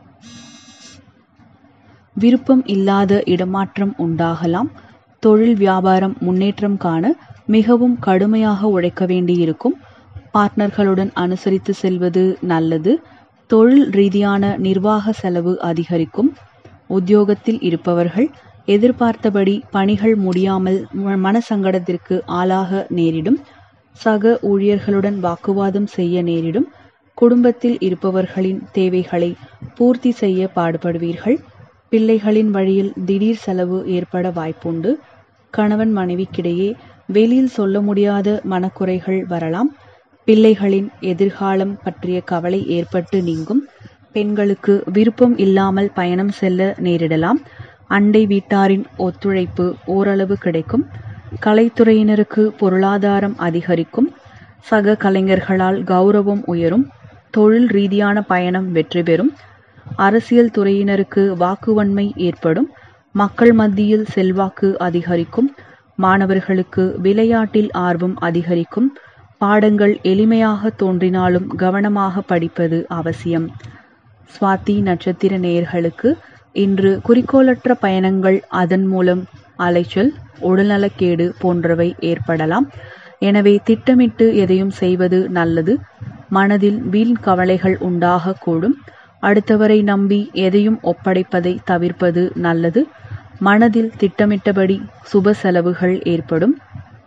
விருப்பம் இல்லாத இடமாற்றம் உண்டாகலாம் தொழில் வியாபாரம் முன்னேற்றம் காண மிகவும் கடுமையாக உழைக்க வேண்டியிருக்கும் பார்ட்னர்களுடன் அனுசரித்து செல்வது நல்லது தொழில் ரீதியான நிர்வாக செலவு அதிகரிக்கும் உத்தியோகத்தில் இருப்பவர்கள் எதிர்பார்த்தபடி பணிகள் முடியாமல் மனசங்கடத்திற்கு ஆளாக நேரிடும் சக ஊழியர்களுடன் வாக்குவாதம் செய்ய நேரிடும் குடும்பத்தில் இருப்பவர்களின் தேவைகளை பூர்த்தி செய்ய பாடுபடுவீர்கள் பிள்ளைகளின் வழியில் திடீர் செலவு ஏற்பட வாய்ப்புண்டு கணவன் மனைவிக்கிடையே வெளியில் சொல்ல முடியாத மனக்குறைகள் வரலாம் பிள்ளைகளின் எதிர்காலம் பற்றிய கவலை ஏற்பட்டு நீங்கும் பெண்களுக்கு விருப்பம் இல்லாமல் பயணம் செல்ல நேரிடலாம் அண்டை வீட்டாரின் ஒத்துழைப்பு ஓரளவு கிடைக்கும் கலைத்துறையினருக்கு பொருளாதாரம் அதிகரிக்கும் சக கலைஞர்களால் கௌரவம் உயரும் தொழில் ரீதியான பயணம் வெற்றி பெறும் அரசியல் துறையினருக்கு வாக்குவன்மை ஏற்படும் மக்கள் மத்தியில் செல்வாக்கு அதிகரிக்கும் மாணவர்களுக்கு விளையாட்டில் ஆர்வம் அதிகரிக்கும் பாடங்கள் எளிமையாக தோன்றினாலும் கவனமாக படிப்பது அவசியம் சுவாதி நட்சத்திர நேயர்களுக்கு இன்று குறிக்கோளற்ற பயணங்கள் அதன் மூலம் அலைச்சல் உடல்நலக்கேடு போன்றவை ஏற்படலாம் எனவே திட்டமிட்டு எதையும் செய்வது நல்லது மனதில் வீண் கவலைகள் உண்டாகக்கூடும் அடுத்தவரை நம்பி எதையும் ஒப்படைப்பதை தவிர்ப்பது நல்லது மனதில் திட்டமிட்டபடி சுப செலவுகள் ஏற்படும்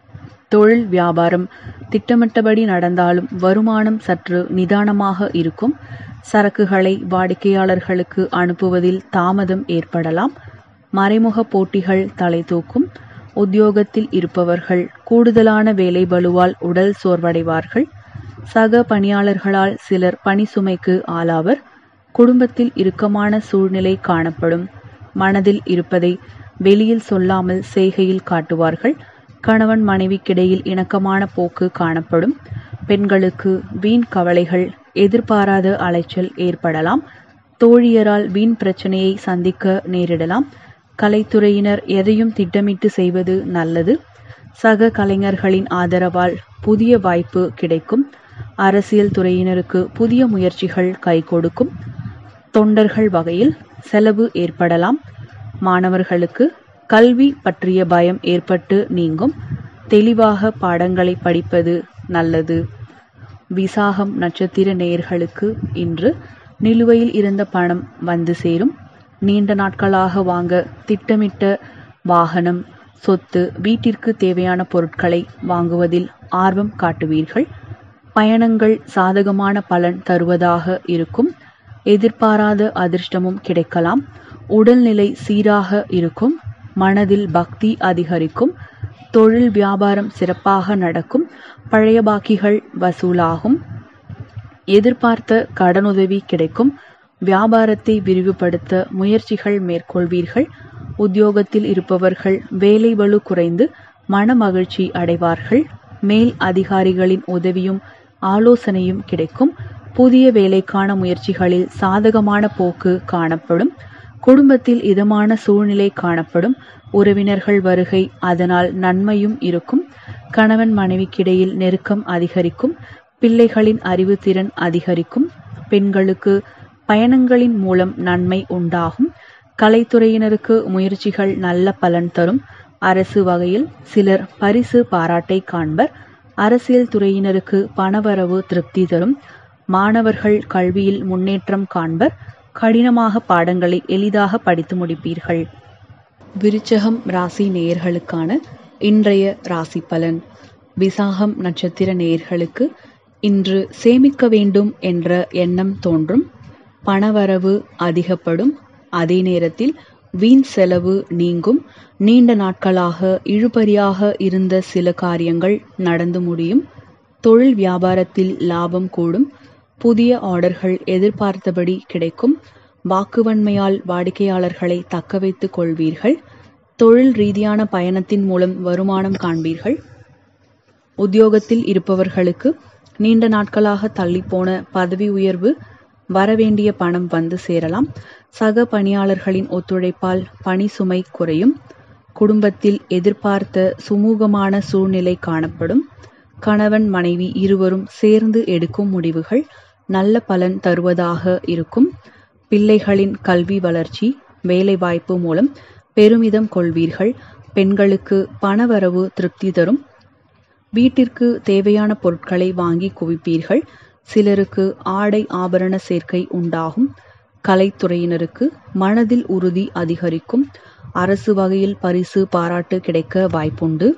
தொழில் வியாபாரம் திட்டமிட்டபடி நடந்தாலும் வருமானம் சற்று நிதானமாக இருக்கும் சரக்குகளை வாடிக்கையாளர்களுக்கு அனுப்புவதில் தாமதம் ஏற்படலாம் மறைமுக போட்டிகள் தலை தூக்கும் உத்தியோகத்தில் இருப்பவர்கள் கூடுதலான வேலை பளுவால் உடல் சோர்வடைவார்கள் சக பணியாளர்களால் சிலர் பணி சுமைக்கு ஆளாவர் குடும்பத்தில் இறுக்கமான சூழ்நிலை காணப்படும் மனதில் இருப்பதை வெளியில் சொல்லாமல் செய்கையில் காட்டுவார்கள் கணவன் மனைவிக்கிடையில் இணக்கமான போக்கு காணப்படும் பெண்களுக்கு வீண் கவலைகள் எதிர்பாராத அலைச்சல் ஏற்படலாம் தோழியரால் வீண் பிரச்சனையை சந்திக்க நேரிடலாம் கலைத்துறையினர் எதையும் திட்டமிட்டு செய்வது நல்லது சக கலைஞர்களின் ஆதரவால் புதிய வாய்ப்பு கிடைக்கும் அரசியல் துறையினருக்கு புதிய முயற்சிகள் கை கொடுக்கும் தொண்டர்கள் வகையில் செலவு ஏற்படலாம் மாணவர்களுக்கு கல்வி பற்றிய பயம் ஏற்பட்டு நீங்கும் தெளிவாக பாடங்களை படிப்பது நல்லது விசாகம் நட்சத்திர நேயர்களுக்கு இன்று நிலுவையில் இருந்த பணம் வந்து சேரும் நீண்ட நாட்களாக வாங்க திட்டமிட்ட வாகனம் சொத்து வீட்டிற்கு தேவையான பொருட்களை வாங்குவதில் ஆர்வம் காட்டுவீர்கள் பயணங்கள் சாதகமான பலன் தருவதாக இருக்கும் எதிர்பாராத அதிர்ஷ்டமும் கிடைக்கலாம் உடல்நிலை சீராக இருக்கும் மனதில் பக்தி அதிகரிக்கும் தொழில் வியாபாரம் சிறப்பாக நடக்கும் பழைய பாக்கிகள் வசூலாகும் எதிர்பார்த்த கடனுதவி கிடைக்கும் வியாபாரத்தை விரிவுபடுத்த முயற்சிகள் மேற்கொள்வீர்கள் உத்தியோகத்தில் இருப்பவர்கள் வேலை வலு குறைந்து மன மகிழ்ச்சி அடைவார்கள் மேல் அதிகாரிகளின் உதவியும் ஆலோசனையும் கிடைக்கும் புதிய வேலைக்கான முயற்சிகளில் சாதகமான போக்கு காணப்படும் குடும்பத்தில் இதமான சூழ்நிலை காணப்படும் உறவினர்கள் வருகை அதனால் நன்மையும் இருக்கும் கணவன் மனைவிக்கிடையில் நெருக்கம் அதிகரிக்கும் பிள்ளைகளின் அறிவுத்திறன் அதிகரிக்கும் பெண்களுக்கு பயணங்களின் மூலம் நன்மை உண்டாகும் கலைத்துறையினருக்கு முயற்சிகள் நல்ல பலன் தரும் அரசு வகையில் சிலர் பரிசு பாராட்டை காண்பர் அரசியல் துறையினருக்கு பணவரவு திருப்தி தரும் மாணவர்கள் கல்வியில் முன்னேற்றம் காண்பர் கடினமாக பாடங்களை எளிதாக படித்து முடிப்பீர்கள் விருச்சகம் ராசி நேயர்களுக்கான இன்றைய ராசி பலன் விசாகம் நட்சத்திர நேயர்களுக்கு இன்று சேமிக்க வேண்டும் என்ற எண்ணம் தோன்றும் பணவரவு அதிகப்படும் அதே நேரத்தில் வீண் செலவு நீங்கும் நீண்ட நாட்களாக இழுபறியாக இருந்த சில காரியங்கள் நடந்து முடியும் தொழில் வியாபாரத்தில் லாபம் கூடும் புதிய ஆர்டர்கள் எதிர்பார்த்தபடி கிடைக்கும் வாக்குவன்மையால் வாடிக்கையாளர்களை தக்க வைத்துக் கொள்வீர்கள் தொழில் ரீதியான பயணத்தின் மூலம் வருமானம் காண்பீர்கள் உத்தியோகத்தில் இருப்பவர்களுக்கு நீண்ட நாட்களாக தள்ளிப்போன பதவி உயர்வு வரவேண்டிய பணம் வந்து சேரலாம் சக பணியாளர்களின் ஒத்துழைப்பால் பணி சுமை குறையும் குடும்பத்தில் எதிர்பார்த்த சுமூகமான சூழ்நிலை காணப்படும் கணவன் மனைவி இருவரும் சேர்ந்து எடுக்கும் முடிவுகள் நல்ல பலன் தருவதாக இருக்கும் பிள்ளைகளின் கல்வி வளர்ச்சி வேலைவாய்ப்பு மூலம் பெருமிதம் கொள்வீர்கள் பெண்களுக்கு பணவரவு திருப்தி தரும் வீட்டிற்கு தேவையான பொருட்களை வாங்கி குவிப்பீர்கள் சிலருக்கு ஆடை ஆபரண சேர்க்கை உண்டாகும் கலைத்துறையினருக்கு மனதில் உறுதி அதிகரிக்கும் அரசு வகையில் பரிசு பாராட்டு கிடைக்க வாய்ப்புண்டு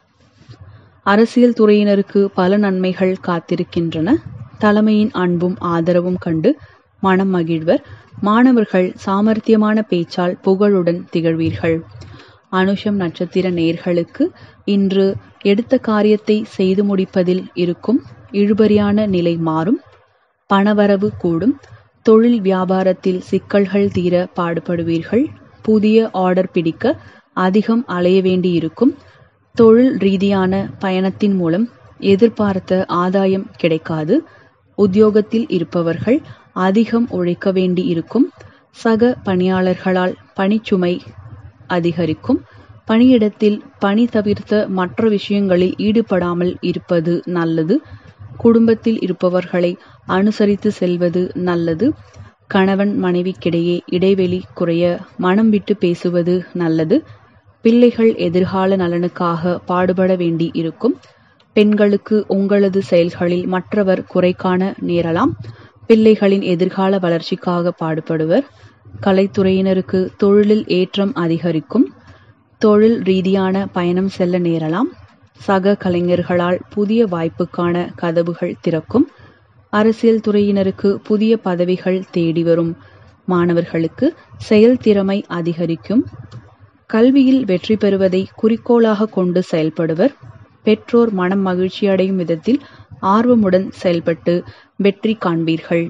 அரசியல் துறையினருக்கு பல நன்மைகள் காத்திருக்கின்றன தலைமையின் அன்பும் ஆதரவும் கண்டு மனம் மகிழ்வர் மாணவர்கள் சாமர்த்தியமான பேச்சால் புகழுடன் திகழ்வீர்கள் அனுஷம் நட்சத்திர நேர்களுக்கு இன்று எடுத்த காரியத்தை செய்து முடிப்பதில் இருக்கும் இழுபறியான நிலை மாறும் பணவரவு கூடும் தொழில் வியாபாரத்தில் சிக்கல்கள் தீர பாடுபடுவீர்கள் புதிய ஆர்டர் பிடிக்க அதிகம் அலைய வேண்டியிருக்கும் தொழில் ரீதியான பயணத்தின் மூலம் எதிர்பார்த்த ஆதாயம் கிடைக்காது உத்தியோகத்தில் இருப்பவர்கள் அதிகம் உழைக்க வேண்டி இருக்கும் சக பணியாளர்களால் பணிச்சுமை அதிகரிக்கும் பணியிடத்தில் பணி தவிர்த்த மற்ற விஷயங்களில் ஈடுபடாமல் இருப்பது நல்லது குடும்பத்தில் இருப்பவர்களை அனுசரித்து செல்வது நல்லது கணவன் மனைவிக்கிடையே இடைவெளி குறைய மனம் விட்டு பேசுவது நல்லது பிள்ளைகள் எதிர்கால நலனுக்காக பாடுபட வேண்டி இருக்கும் பெண்களுக்கு உங்களது செயல்களில் மற்றவர் குறை காண நேரலாம் பிள்ளைகளின் எதிர்கால வளர்ச்சிக்காக பாடுபடுவர் கலைத்துறையினருக்கு தொழிலில் ஏற்றம் அதிகரிக்கும் தொழில் ரீதியான பயணம் செல்ல நேரலாம் சக கலைஞர்களால் புதிய வாய்ப்புக்கான கதவுகள் திறக்கும் அரசியல் துறையினருக்கு புதிய பதவிகள் தேடி வரும் மாணவர்களுக்கு செயல்திறமை அதிகரிக்கும் கல்வியில் வெற்றி பெறுவதை குறிக்கோளாக கொண்டு செயல்படுவர் பெற்றோர் மனம் மகிழ்ச்சியடையும் விதத்தில் ஆர்வமுடன் செயல்பட்டு வெற்றி காண்பீர்கள்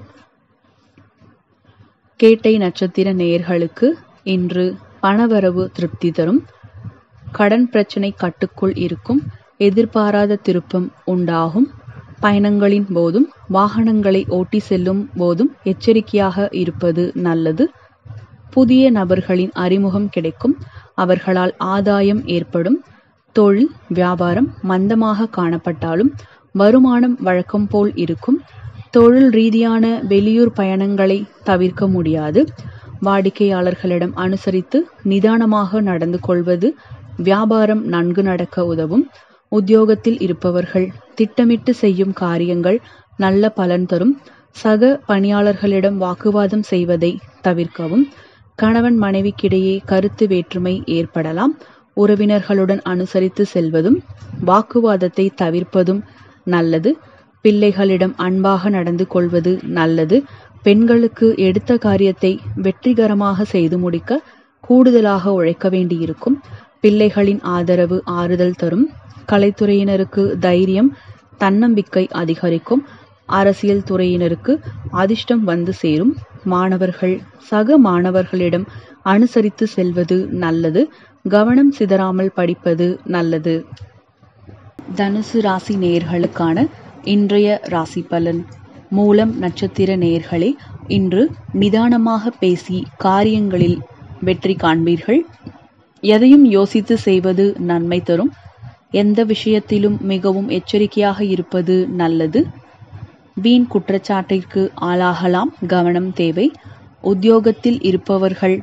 கேட்டை நட்சத்திர நேயர்களுக்கு இன்று பணவரவு திருப்தி தரும் கடன் பிரச்சனை கட்டுக்குள் இருக்கும் எதிர்பாராத திருப்பம் உண்டாகும் பயணங்களின் போதும் வாகனங்களை ஓட்டி செல்லும் போதும் எச்சரிக்கையாக இருப்பது நல்லது புதிய நபர்களின் அறிமுகம் கிடைக்கும் அவர்களால் ஆதாயம் ஏற்படும் தொழில் வியாபாரம் மந்தமாக காணப்பட்டாலும் வருமானம் வழக்கம் போல் இருக்கும் தொழில் ரீதியான வெளியூர் பயணங்களை தவிர்க்க முடியாது வாடிக்கையாளர்களிடம் அனுசரித்து நிதானமாக நடந்து கொள்வது வியாபாரம் நன்கு நடக்க உதவும் உத்தியோகத்தில் இருப்பவர்கள் திட்டமிட்டு செய்யும் காரியங்கள் நல்ல பலன் தரும் சக பணியாளர்களிடம் வாக்குவாதம் செய்வதை தவிர்க்கவும் கணவன் மனைவிக்கிடையே கருத்து வேற்றுமை ஏற்படலாம் உறவினர்களுடன் அனுசரித்து செல்வதும் வாக்குவாதத்தை தவிர்ப்பதும் நல்லது பிள்ளைகளிடம் அன்பாக நடந்து கொள்வது நல்லது பெண்களுக்கு எடுத்த காரியத்தை வெற்றிகரமாக செய்து முடிக்க கூடுதலாக உழைக்க வேண்டியிருக்கும் பிள்ளைகளின் ஆதரவு ஆறுதல் தரும் கலைத்துறையினருக்கு தைரியம் தன்னம்பிக்கை அதிகரிக்கும் அரசியல் துறையினருக்கு அதிர்ஷ்டம் வந்து சேரும் மாணவர்கள் சக மாணவர்களிடம் அனுசரித்து செல்வது நல்லது கவனம் சிதறாமல் படிப்பது நல்லது தனுசு ராசி நேயர்களுக்கான இன்றைய ராசி பலன் மூலம் நட்சத்திர நேயர்களே இன்று நிதானமாக பேசி காரியங்களில் வெற்றி காண்பீர்கள் எதையும் யோசித்து செய்வது நன்மை தரும் எந்த விஷயத்திலும் மிகவும் எச்சரிக்கையாக இருப்பது நல்லது வீண் குற்றச்சாட்டிற்கு ஆளாகலாம் கவனம் தேவை உத்தியோகத்தில் இருப்பவர்கள்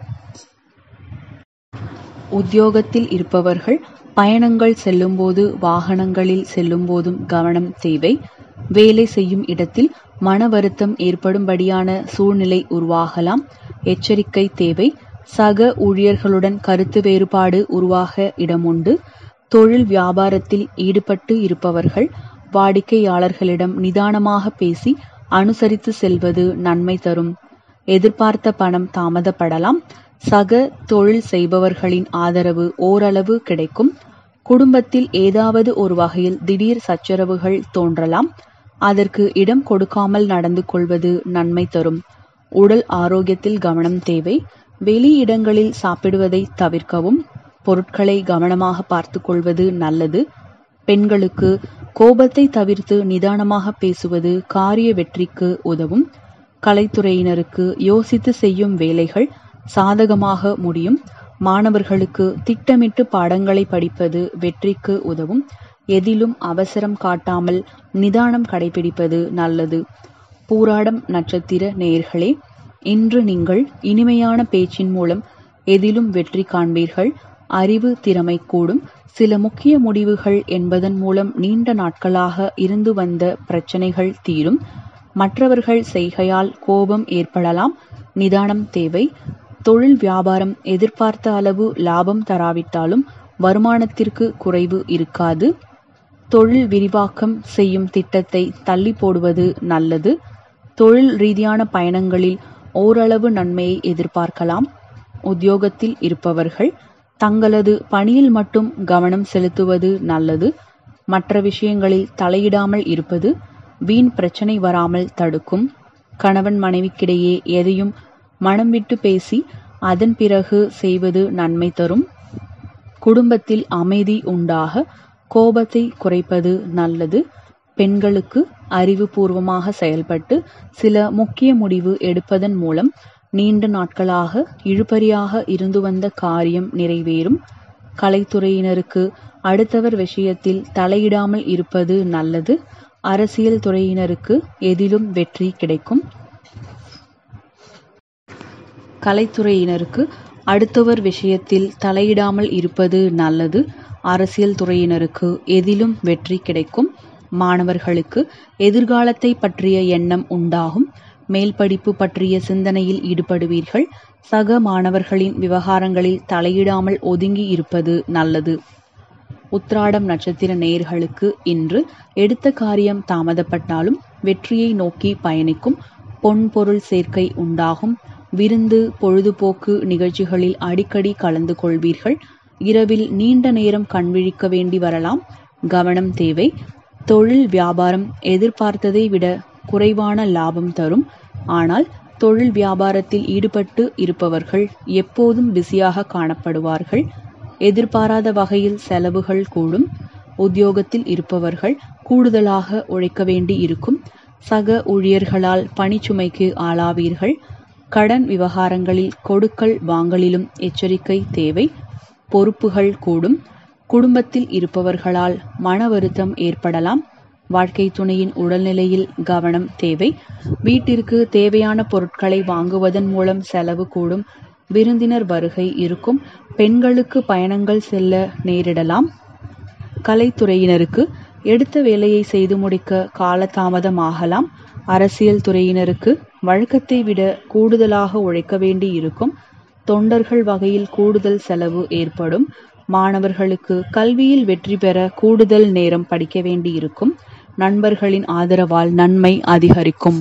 உத்தியோகத்தில் இருப்பவர்கள் பயணங்கள் செல்லும்போது வாகனங்களில் செல்லும்போதும் கவனம் தேவை வேலை செய்யும் இடத்தில் மன வருத்தம் ஏற்படும்படியான சூழ்நிலை உருவாகலாம் எச்சரிக்கை தேவை சக ஊழியர்களுடன் கருத்து வேறுபாடு உருவாக இடமுண்டு தொழில் வியாபாரத்தில் ஈடுபட்டு இருப்பவர்கள் வாடிக்கையாளர்களிடம் நிதானமாக பேசி அனுசரித்து செல்வது நன்மை தரும் எதிர்பார்த்த பணம் தாமதப்படலாம் சக தொழில் செய்பவர்களின் ஆதரவு ஓரளவு கிடைக்கும் குடும்பத்தில் ஏதாவது ஒரு வகையில் திடீர் சச்சரவுகள் தோன்றலாம் அதற்கு இடம் கொடுக்காமல் நடந்து கொள்வது நன்மை தரும் உடல் ஆரோக்கியத்தில் கவனம் தேவை வெளி இடங்களில் சாப்பிடுவதை தவிர்க்கவும் பொருட்களை கவனமாக பார்த்து கொள்வது நல்லது பெண்களுக்கு கோபத்தை தவிர்த்து நிதானமாக பேசுவது காரிய வெற்றிக்கு உதவும் கலைத்துறையினருக்கு யோசித்து செய்யும் வேலைகள் சாதகமாக முடியும் மாணவர்களுக்கு திட்டமிட்டு பாடங்களை படிப்பது வெற்றிக்கு உதவும் எதிலும் அவசரம் காட்டாமல் நிதானம் கடைபிடிப்பது நல்லது பூராடம் நட்சத்திர நேயர்களே இன்று நீங்கள் இனிமையான பேச்சின் மூலம் எதிலும் வெற்றி காண்பீர்கள் அறிவு திறமை கூடும் சில முக்கிய முடிவுகள் என்பதன் மூலம் நீண்ட நாட்களாக இருந்து வந்த பிரச்சனைகள் தீரும் மற்றவர்கள் செய்கையால் கோபம் ஏற்படலாம் நிதானம் தேவை தொழில் வியாபாரம் எதிர்பார்த்த அளவு லாபம் தராவிட்டாலும் வருமானத்திற்கு குறைவு இருக்காது தொழில் விரிவாக்கம் செய்யும் திட்டத்தை தள்ளி போடுவது நல்லது தொழில் ரீதியான பயணங்களில் ஓரளவு நன்மையை எதிர்பார்க்கலாம் உத்தியோகத்தில் இருப்பவர்கள் தங்களது பணியில் மட்டும் கவனம் செலுத்துவது நல்லது மற்ற விஷயங்களில் தலையிடாமல் இருப்பது வீண் பிரச்சனை வராமல் தடுக்கும் கணவன் மனைவிக்கிடையே எதையும் மனம் விட்டு பேசி அதன் பிறகு செய்வது நன்மை தரும் குடும்பத்தில் அமைதி உண்டாக கோபத்தை குறைப்பது நல்லது பெண்களுக்கு அறிவுபூர்வமாக செயல்பட்டு சில முக்கிய முடிவு எடுப்பதன் மூலம் நீண்ட நாட்களாக இழுபறியாக இருந்து வந்த காரியம் நிறைவேறும் கலைத்துறையினருக்கு அடுத்தவர் விஷயத்தில் தலையிடாமல் இருப்பது நல்லது அரசியல் துறையினருக்கு எதிலும் வெற்றி கிடைக்கும் கலைத்துறையினருக்கு அடுத்தவர் விஷயத்தில் தலையிடாமல் இருப்பது நல்லது அரசியல் துறையினருக்கு எதிலும் வெற்றி கிடைக்கும் மாணவர்களுக்கு எதிர்காலத்தை பற்றிய எண்ணம் உண்டாகும் மேல் படிப்பு பற்றிய சிந்தனையில் ஈடுபடுவீர்கள் சக மாணவர்களின் விவகாரங்களில் தலையிடாமல் ஒதுங்கி இருப்பது நல்லது உத்ராடம் நட்சத்திர நேயர்களுக்கு இன்று எடுத்த காரியம் தாமதப்பட்டாலும் வெற்றியை நோக்கி பயணிக்கும் பொன் பொருள் சேர்க்கை உண்டாகும் விருந்து பொழுதுபோக்கு நிகழ்ச்சிகளில் அடிக்கடி கலந்து கொள்வீர்கள் இரவில் நீண்ட நேரம் கண்விழிக்க வேண்டி வரலாம் கவனம் தேவை தொழில் வியாபாரம் எதிர்பார்த்ததை விட குறைவான லாபம் தரும் ஆனால் தொழில் வியாபாரத்தில் ஈடுபட்டு இருப்பவர்கள் எப்போதும் பிஸியாக காணப்படுவார்கள் எதிர்பாராத வகையில் செலவுகள் கூடும் உத்தியோகத்தில் இருப்பவர்கள் கூடுதலாக உழைக்க வேண்டி இருக்கும் சக ஊழியர்களால் பணிச்சுமைக்கு ஆளாவீர்கள் கடன் விவகாரங்களில் கொடுக்கல் வாங்கலிலும் எச்சரிக்கை தேவை பொறுப்புகள் கூடும் குடும்பத்தில் இருப்பவர்களால் மன வருத்தம் ஏற்படலாம் வாழ்க்கை துணையின் உடல்நிலையில் கவனம் தேவை வீட்டிற்கு தேவையான பொருட்களை வாங்குவதன் மூலம் செலவு கூடும் விருந்தினர் வருகை இருக்கும் பெண்களுக்கு பயணங்கள் செல்ல நேரிடலாம் கலைத்துறையினருக்கு எடுத்த வேலையை செய்து முடிக்க காலதாமதமாகலாம் அரசியல் துறையினருக்கு வழக்கத்தை விட கூடுதலாக உழைக்க வேண்டி இருக்கும் தொண்டர்கள் வகையில் கூடுதல் செலவு ஏற்படும் மாணவர்களுக்கு கல்வியில் வெற்றி பெற கூடுதல் நேரம் படிக்க வேண்டியிருக்கும் நண்பர்களின் ஆதரவால் நன்மை அதிகரிக்கும்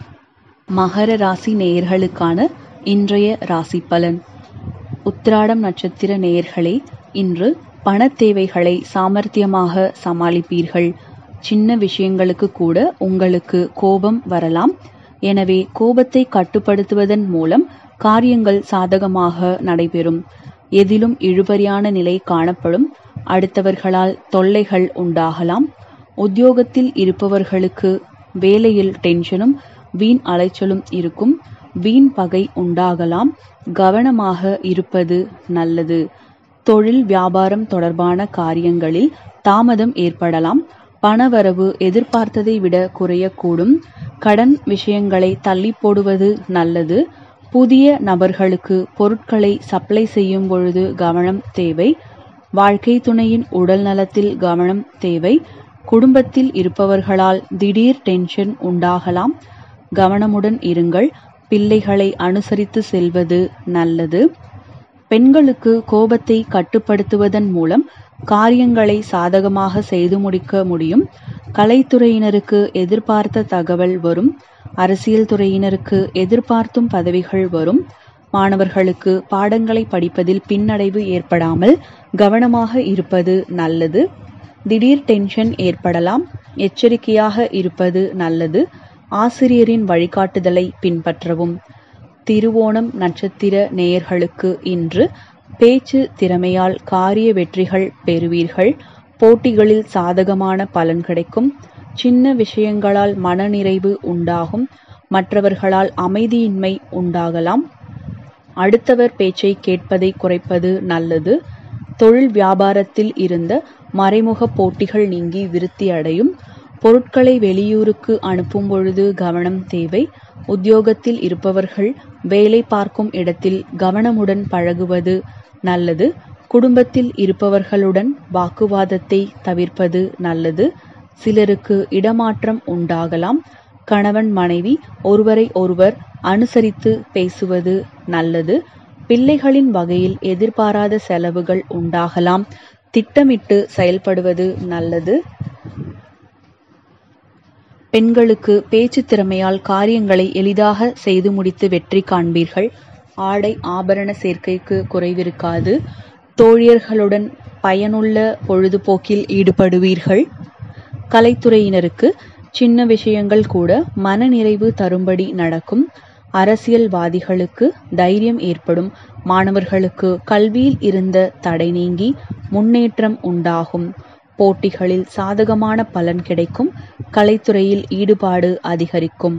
மகர ராசி நேயர்களுக்கான இன்றைய ராசி பலன் உத்திராடம் நட்சத்திர நேயர்களே இன்று பணத் தேவைகளை சாமர்த்தியமாக சமாளிப்பீர்கள் சின்ன விஷயங்களுக்கு கூட உங்களுக்கு கோபம் வரலாம் எனவே கோபத்தை கட்டுப்படுத்துவதன் மூலம் காரியங்கள் சாதகமாக நடைபெறும் எதிலும் இழுபறியான நிலை காணப்படும் அடுத்தவர்களால் தொல்லைகள் உண்டாகலாம் உத்தியோகத்தில் இருப்பவர்களுக்கு வேலையில் டென்ஷனும் வீண் அலைச்சலும் இருக்கும் வீண் பகை உண்டாகலாம் கவனமாக இருப்பது நல்லது தொழில் வியாபாரம் தொடர்பான காரியங்களில் தாமதம் ஏற்படலாம் பணவரவு எதிர்பார்த்ததை விட குறையக்கூடும் கடன் விஷயங்களை தள்ளி போடுவது நல்லது புதிய நபர்களுக்கு பொருட்களை சப்ளை செய்யும் பொழுது கவனம் தேவை வாழ்க்கை துணையின் உடல் நலத்தில் கவனம் தேவை குடும்பத்தில் இருப்பவர்களால் திடீர் டென்ஷன் உண்டாகலாம் கவனமுடன் இருங்கள் பிள்ளைகளை அனுசரித்து செல்வது நல்லது பெண்களுக்கு கோபத்தை கட்டுப்படுத்துவதன் மூலம் காரியங்களை சாதகமாக செய்து முடிக்க முடியும் கலைத்துறையினருக்கு எதிர்பார்த்த தகவல் வரும் அரசியல் துறையினருக்கு எதிர்பார்த்தும் பதவிகள் வரும் மாணவர்களுக்கு பாடங்களை படிப்பதில் பின்னடைவு ஏற்படாமல் கவனமாக இருப்பது நல்லது திடீர் டென்ஷன் ஏற்படலாம் எச்சரிக்கையாக இருப்பது நல்லது ஆசிரியரின் வழிகாட்டுதலை பின்பற்றவும் திருவோணம் நட்சத்திர நேயர்களுக்கு இன்று பேச்சு திறமையால் காரிய வெற்றிகள் பெறுவீர்கள் போட்டிகளில் சாதகமான பலன் கிடைக்கும் சின்ன விஷயங்களால் மனநிறைவு உண்டாகும் மற்றவர்களால் அமைதியின்மை உண்டாகலாம் அடுத்தவர் பேச்சை கேட்பதை குறைப்பது நல்லது தொழில் வியாபாரத்தில் இருந்த மறைமுக போட்டிகள் நீங்கி விருத்தி அடையும் பொருட்களை வெளியூருக்கு அனுப்பும் பொழுது கவனம் தேவை உத்தியோகத்தில் இருப்பவர்கள் வேலை பார்க்கும் இடத்தில் கவனமுடன் பழகுவது நல்லது குடும்பத்தில் இருப்பவர்களுடன் வாக்குவாதத்தை தவிர்ப்பது நல்லது சிலருக்கு இடமாற்றம் உண்டாகலாம் கணவன் மனைவி ஒருவரை ஒருவர் அனுசரித்து பேசுவது நல்லது பிள்ளைகளின் வகையில் எதிர்பாராத செலவுகள் உண்டாகலாம் திட்டமிட்டு செயல்படுவது நல்லது பெண்களுக்கு பேச்சு திறமையால் காரியங்களை எளிதாக செய்து முடித்து வெற்றி காண்பீர்கள் ஆடை ஆபரண சேர்க்கைக்கு குறைவிருக்காது தோழியர்களுடன் பயனுள்ள பொழுதுபோக்கில் ஈடுபடுவீர்கள் கலைத்துறையினருக்கு சின்ன விஷயங்கள் கூட மனநிறைவு தரும்படி நடக்கும் அரசியல்வாதிகளுக்கு தைரியம் ஏற்படும் மாணவர்களுக்கு கல்வியில் இருந்த தடை நீங்கி முன்னேற்றம் உண்டாகும் போட்டிகளில் சாதகமான பலன் கிடைக்கும் கலைத்துறையில் ஈடுபாடு அதிகரிக்கும்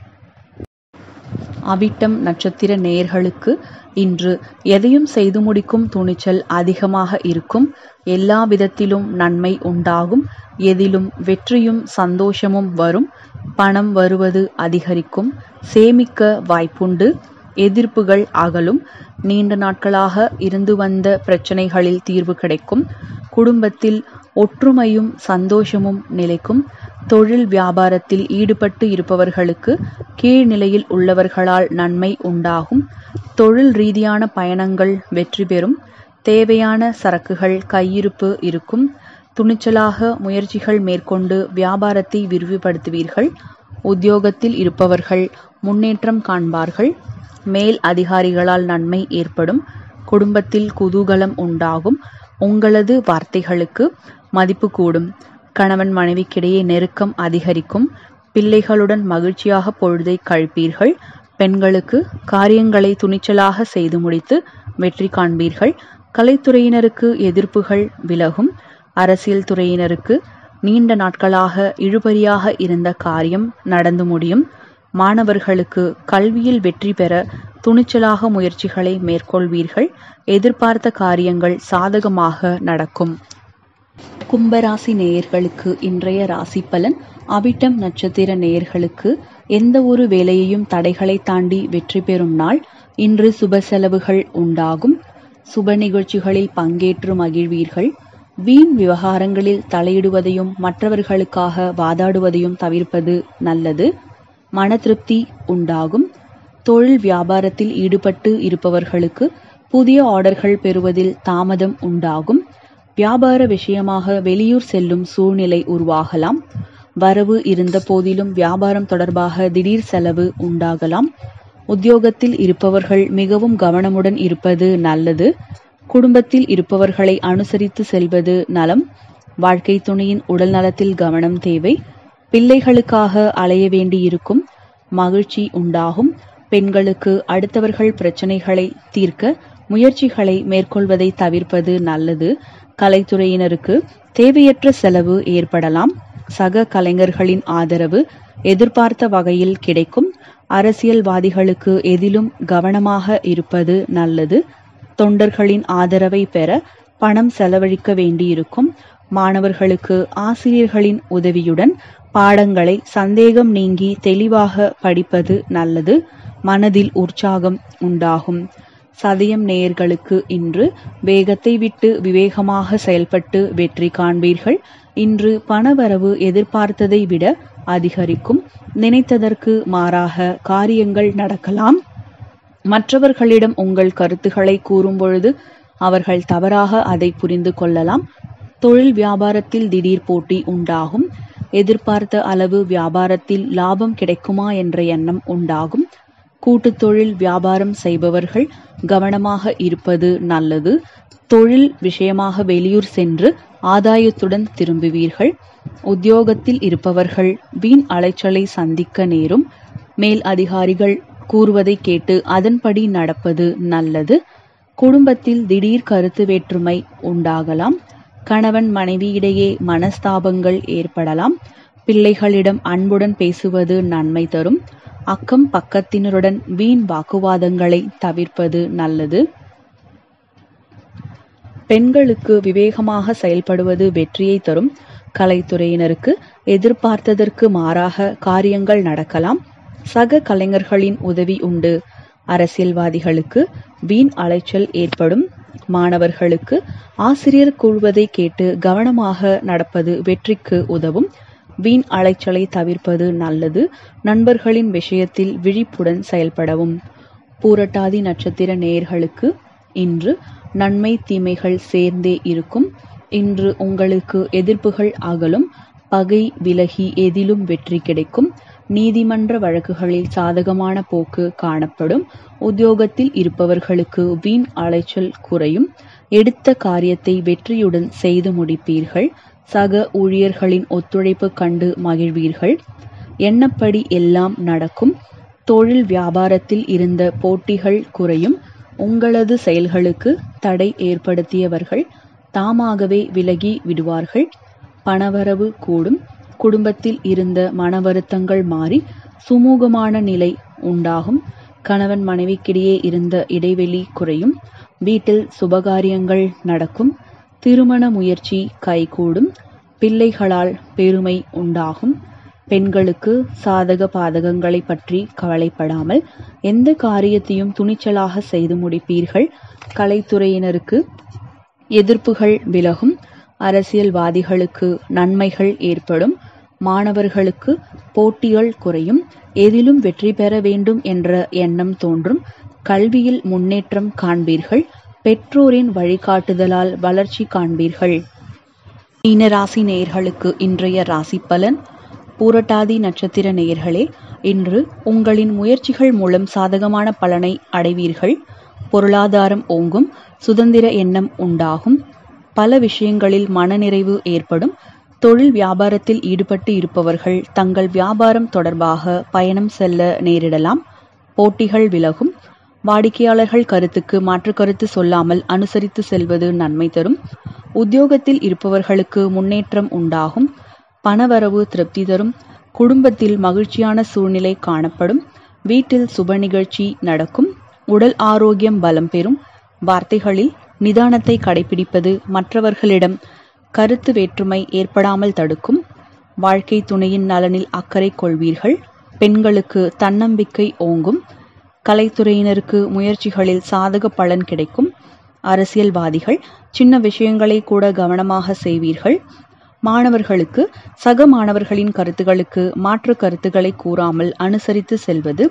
அவிட்டம் நட்சத்திர நேயர்களுக்கு இன்று எதையும் செய்து முடிக்கும் துணிச்சல் அதிகமாக இருக்கும் எல்லா விதத்திலும் நன்மை உண்டாகும் எதிலும் வெற்றியும் சந்தோஷமும் வரும் பணம் வருவது அதிகரிக்கும் சேமிக்க வாய்ப்புண்டு எதிர்ப்புகள் அகலும் நீண்ட நாட்களாக இருந்து வந்த பிரச்சனைகளில் தீர்வு கிடைக்கும் குடும்பத்தில் ஒற்றுமையும் சந்தோஷமும் நிலைக்கும் தொழில் வியாபாரத்தில் ஈடுபட்டு இருப்பவர்களுக்கு கீழ்நிலையில் உள்ளவர்களால் நன்மை உண்டாகும் தொழில் ரீதியான பயணங்கள் வெற்றி பெறும் தேவையான சரக்குகள் கையிருப்பு இருக்கும் துணிச்சலாக முயற்சிகள் மேற்கொண்டு வியாபாரத்தை விரிவுபடுத்துவீர்கள் உத்தியோகத்தில் இருப்பவர்கள் முன்னேற்றம் காண்பார்கள் மேல் அதிகாரிகளால் நன்மை ஏற்படும் குடும்பத்தில் குதூகலம் உண்டாகும் உங்களது வார்த்தைகளுக்கு மதிப்பு கூடும் கணவன் மனைவிக்கிடையே நெருக்கம் அதிகரிக்கும் பிள்ளைகளுடன் மகிழ்ச்சியாக பொழுதை கழிப்பீர்கள் பெண்களுக்கு காரியங்களை துணிச்சலாக செய்து முடித்து வெற்றி காண்பீர்கள் கலைத்துறையினருக்கு எதிர்ப்புகள் விலகும் அரசியல் துறையினருக்கு நீண்ட நாட்களாக இழுபறியாக இருந்த காரியம் நடந்து முடியும் மாணவர்களுக்கு கல்வியில் வெற்றி பெற துணிச்சலாக முயற்சிகளை மேற்கொள்வீர்கள் எதிர்பார்த்த காரியங்கள் சாதகமாக நடக்கும் கும்பராசி நேயர்களுக்கு இன்றைய ராசி பலன் அவிட்டம் நட்சத்திர நேயர்களுக்கு எந்த ஒரு வேலையையும் தடைகளை தாண்டி வெற்றி பெறும் நாள் இன்று சுப செலவுகள் உண்டாகும் சுப நிகழ்ச்சிகளில் பங்கேற்று மகிழ்வீர்கள் வீண் விவகாரங்களில் தலையிடுவதையும் மற்றவர்களுக்காக வாதாடுவதையும் தவிர்ப்பது நல்லது மன திருப்தி உண்டாகும் தொழில் வியாபாரத்தில் ஈடுபட்டு இருப்பவர்களுக்கு புதிய ஆர்டர்கள் பெறுவதில் தாமதம் உண்டாகும் வியாபார விஷயமாக வெளியூர் செல்லும் சூழ்நிலை உருவாகலாம் வரவு இருந்த போதிலும் வியாபாரம் தொடர்பாக திடீர் செலவு உண்டாகலாம் உத்தியோகத்தில் இருப்பவர்கள் மிகவும் கவனமுடன் இருப்பது நல்லது குடும்பத்தில் இருப்பவர்களை அனுசரித்து செல்வது நலம் வாழ்க்கை துணையின் உடல் நலத்தில் கவனம் தேவை பிள்ளைகளுக்காக அலைய வேண்டியிருக்கும் மகிழ்ச்சி உண்டாகும் பெண்களுக்கு அடுத்தவர்கள் பிரச்சனைகளை தீர்க்க முயற்சிகளை மேற்கொள்வதை தவிர்ப்பது நல்லது கலைத்துறையினருக்கு தேவையற்ற செலவு ஏற்படலாம் சக கலைஞர்களின் ஆதரவு எதிர்பார்த்த வகையில் கிடைக்கும் அரசியல்வாதிகளுக்கு எதிலும் கவனமாக இருப்பது நல்லது தொண்டர்களின் ஆதரவை பெற பணம் செலவழிக்க வேண்டியிருக்கும் மாணவர்களுக்கு ஆசிரியர்களின் உதவியுடன் பாடங்களை சந்தேகம் நீங்கி தெளிவாக படிப்பது நல்லது மனதில் உற்சாகம் உண்டாகும் சதயம் நேயர்களுக்கு இன்று வேகத்தை விட்டு விவேகமாக செயல்பட்டு வெற்றி காண்பீர்கள் இன்று பணவரவு எதிர்பார்த்ததை விட அதிகரிக்கும் நினைத்ததற்கு மாறாக காரியங்கள் நடக்கலாம் மற்றவர்களிடம் உங்கள் கருத்துக்களை கூறும்பொழுது அவர்கள் தவறாக அதை புரிந்து கொள்ளலாம் தொழில் வியாபாரத்தில் திடீர் போட்டி உண்டாகும் எதிர்பார்த்த அளவு வியாபாரத்தில் லாபம் கிடைக்குமா என்ற எண்ணம் உண்டாகும் கூட்டுத் தொழில் வியாபாரம் செய்பவர்கள் கவனமாக இருப்பது நல்லது தொழில் விஷயமாக வெளியூர் சென்று ஆதாயத்துடன் திரும்புவீர்கள் உத்தியோகத்தில் இருப்பவர்கள் வீண் அலைச்சலை சந்திக்க நேரும் மேல் அதிகாரிகள் கூறுவதை கேட்டு அதன்படி நடப்பது நல்லது குடும்பத்தில் திடீர் கருத்து வேற்றுமை உண்டாகலாம் கணவன் மனைவியிடையே மனஸ்தாபங்கள் ஏற்படலாம் பிள்ளைகளிடம் அன்புடன் பேசுவது நன்மை தரும் அக்கம் பக்கத்தினருடன் வீண் வாக்குவாதங்களை தவிர்ப்பது நல்லது பெண்களுக்கு விவேகமாக செயல்படுவது வெற்றியை தரும் கலைத்துறையினருக்கு எதிர்பார்த்ததற்கு மாறாக காரியங்கள் நடக்கலாம் சக கலைஞர்களின் உதவி உண்டு அரசியல்வாதிகளுக்கு வீண் அலைச்சல் ஏற்படும் மாணவர்களுக்கு ஆசிரியர் கூறுவதை கேட்டு கவனமாக நடப்பது வெற்றிக்கு உதவும் வீண் அலைச்சலை தவிர்ப்பது நல்லது நண்பர்களின் விஷயத்தில் விழிப்புடன் செயல்படவும் பூரட்டாதி நட்சத்திர நேயர்களுக்கு இன்று நன்மை தீமைகள் சேர்ந்தே இருக்கும் இன்று உங்களுக்கு எதிர்ப்புகள் அகலும் பகை விலகி எதிலும் வெற்றி கிடைக்கும் நீதிமன்ற வழக்குகளில் சாதகமான போக்கு காணப்படும் உத்தியோகத்தில் இருப்பவர்களுக்கு வீண் அலைச்சல் குறையும் எடுத்த காரியத்தை வெற்றியுடன் செய்து முடிப்பீர்கள் சக ஊழியர்களின் ஒத்துழைப்பு கண்டு மகிழ்வீர்கள் எண்ணப்படி எல்லாம் நடக்கும் தொழில் வியாபாரத்தில் இருந்த போட்டிகள் குறையும் உங்களது செயல்களுக்கு தடை ஏற்படுத்தியவர்கள் தாமாகவே விலகி விடுவார்கள் பணவரவு கூடும் குடும்பத்தில் இருந்த மன வருத்தங்கள் மாறி சுமூகமான நிலை உண்டாகும் கணவன் மனைவிக்கிடையே இருந்த இடைவெளி குறையும் வீட்டில் சுபகாரியங்கள் நடக்கும் திருமண முயற்சி கைகூடும் பிள்ளைகளால் பெருமை உண்டாகும் பெண்களுக்கு சாதக பாதகங்களை பற்றி கவலைப்படாமல் எந்த காரியத்தையும் துணிச்சலாக செய்து முடிப்பீர்கள் கலைத்துறையினருக்கு எதிர்ப்புகள் விலகும் அரசியல்வாதிகளுக்கு நன்மைகள் ஏற்படும் மாணவர்களுக்கு போட்டிகள் குறையும் எதிலும் வெற்றி பெற வேண்டும் என்ற எண்ணம் தோன்றும் கல்வியில் முன்னேற்றம் காண்பீர்கள் பெற்றோரின் வழிகாட்டுதலால் வளர்ச்சி காண்பீர்கள் மீன ராசி நேயர்களுக்கு இன்றைய ராசி பலன் பூரட்டாதி நட்சத்திர நேயர்களே இன்று உங்களின் முயற்சிகள் மூலம் சாதகமான பலனை அடைவீர்கள் பொருளாதாரம் ஓங்கும் சுதந்திர எண்ணம் உண்டாகும் பல விஷயங்களில் மனநிறைவு ஏற்படும் தொழில் வியாபாரத்தில் ஈடுபட்டு இருப்பவர்கள் தங்கள் வியாபாரம் தொடர்பாக பயணம் செல்ல நேரிடலாம் போட்டிகள் விலகும் வாடிக்கையாளர்கள் கருத்துக்கு மாற்று கருத்து சொல்லாமல் அனுசரித்து செல்வது நன்மை தரும் உத்தியோகத்தில் இருப்பவர்களுக்கு முன்னேற்றம் உண்டாகும் பணவரவு திருப்தி தரும் குடும்பத்தில் மகிழ்ச்சியான சூழ்நிலை காணப்படும் வீட்டில் சுப நிகழ்ச்சி நடக்கும் உடல் ஆரோக்கியம் பலம் பெறும் வார்த்தைகளில் நிதானத்தை கடைபிடிப்பது மற்றவர்களிடம் கருத்து வேற்றுமை ஏற்படாமல் தடுக்கும் வாழ்க்கை துணையின் நலனில் அக்கறை கொள்வீர்கள் பெண்களுக்கு தன்னம்பிக்கை ஓங்கும் கலைத்துறையினருக்கு முயற்சிகளில் சாதக பலன் கிடைக்கும் அரசியல்வாதிகள் சின்ன விஷயங்களை கூட கவனமாக செய்வீர்கள் மாணவர்களுக்கு சக மாணவர்களின் கருத்துகளுக்கு மாற்று கருத்துக்களை கூறாமல் அனுசரித்து செல்வது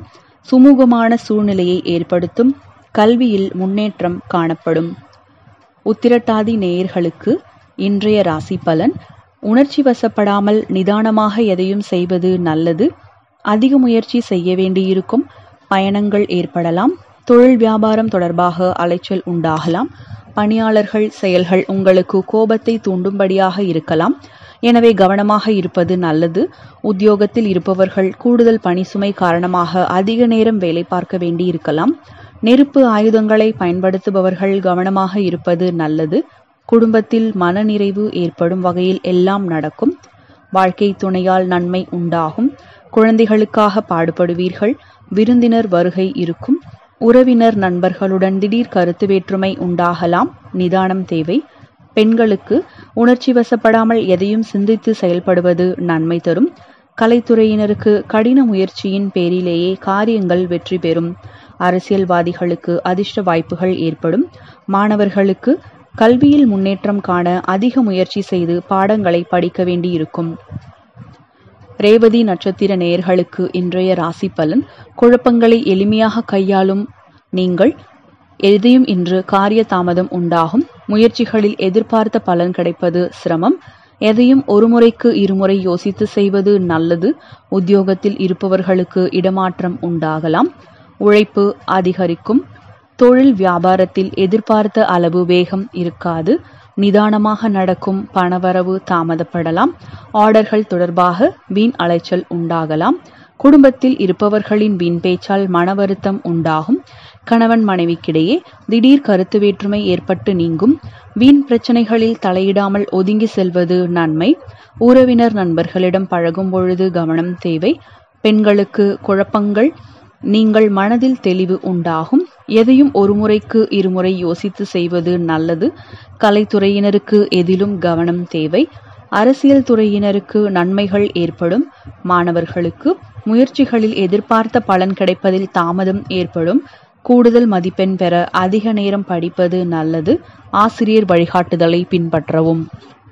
சுமூகமான சூழ்நிலையை ஏற்படுத்தும் கல்வியில் முன்னேற்றம் காணப்படும் உத்திரட்டாதி நேயர்களுக்கு இன்றைய ராசி பலன் உணர்ச்சி வசப்படாமல் நிதானமாக எதையும் செய்வது நல்லது அதிக முயற்சி செய்ய வேண்டியிருக்கும் பயணங்கள் ஏற்படலாம் தொழில் வியாபாரம் தொடர்பாக அலைச்சல் உண்டாகலாம் பணியாளர்கள் செயல்கள் உங்களுக்கு கோபத்தை தூண்டும்படியாக இருக்கலாம் எனவே கவனமாக இருப்பது நல்லது உத்தியோகத்தில் இருப்பவர்கள் கூடுதல் பணிசுமை காரணமாக அதிக நேரம் வேலை பார்க்க வேண்டியிருக்கலாம் நெருப்பு ஆயுதங்களை பயன்படுத்துபவர்கள் கவனமாக இருப்பது நல்லது குடும்பத்தில் மனநிறைவு ஏற்படும் வகையில் எல்லாம் நடக்கும் வாழ்க்கை துணையால் நன்மை உண்டாகும் குழந்தைகளுக்காக பாடுபடுவீர்கள் விருந்தினர் வருகை இருக்கும் உறவினர் நண்பர்களுடன் திடீர் கருத்து வேற்றுமை உண்டாகலாம் நிதானம் தேவை பெண்களுக்கு உணர்ச்சி வசப்படாமல் எதையும் சிந்தித்து செயல்படுவது நன்மை தரும் கலைத்துறையினருக்கு கடின முயற்சியின் பேரிலேயே காரியங்கள் வெற்றி பெறும் அரசியல்வாதிகளுக்கு அதிர்ஷ்ட வாய்ப்புகள் ஏற்படும் மாணவர்களுக்கு கல்வியில் முன்னேற்றம் காண அதிக முயற்சி செய்து பாடங்களை படிக்க வேண்டியிருக்கும் ரேவதி நட்சத்திர நேயர்களுக்கு இன்றைய ராசி பலன் குழப்பங்களை எளிமையாக கையாளும் நீங்கள் எதையும் இன்று காரிய தாமதம் உண்டாகும் முயற்சிகளில் எதிர்பார்த்த பலன் கிடைப்பது சிரமம் எதையும் ஒரு முறைக்கு இருமுறை யோசித்து செய்வது நல்லது உத்தியோகத்தில் இருப்பவர்களுக்கு இடமாற்றம் உண்டாகலாம் உழைப்பு அதிகரிக்கும் தொழில் வியாபாரத்தில் எதிர்பார்த்த அளவு வேகம் இருக்காது நிதானமாக நடக்கும் பணவரவு தாமதப்படலாம் ஆர்டர்கள் தொடர்பாக வீண் அலைச்சல் உண்டாகலாம் குடும்பத்தில் இருப்பவர்களின் வீண் பேச்சால் மன வருத்தம் உண்டாகும் கணவன் மனைவிக்கிடையே திடீர் கருத்து வேற்றுமை ஏற்பட்டு நீங்கும் வீண் பிரச்சனைகளில் தலையிடாமல் ஒதுங்கி செல்வது நன்மை உறவினர் நண்பர்களிடம் பழகும் பொழுது கவனம் தேவை பெண்களுக்கு குழப்பங்கள் நீங்கள் மனதில் தெளிவு உண்டாகும் எதையும் ஒரு முறைக்கு இருமுறை யோசித்து செய்வது நல்லது கலைத்துறையினருக்கு எதிலும் கவனம் தேவை அரசியல் துறையினருக்கு நன்மைகள் ஏற்படும் மாணவர்களுக்கு முயற்சிகளில் எதிர்பார்த்த பலன் கிடைப்பதில் தாமதம் ஏற்படும் கூடுதல் மதிப்பெண் பெற அதிக நேரம் படிப்பது நல்லது ஆசிரியர் வழிகாட்டுதலை பின்பற்றவும்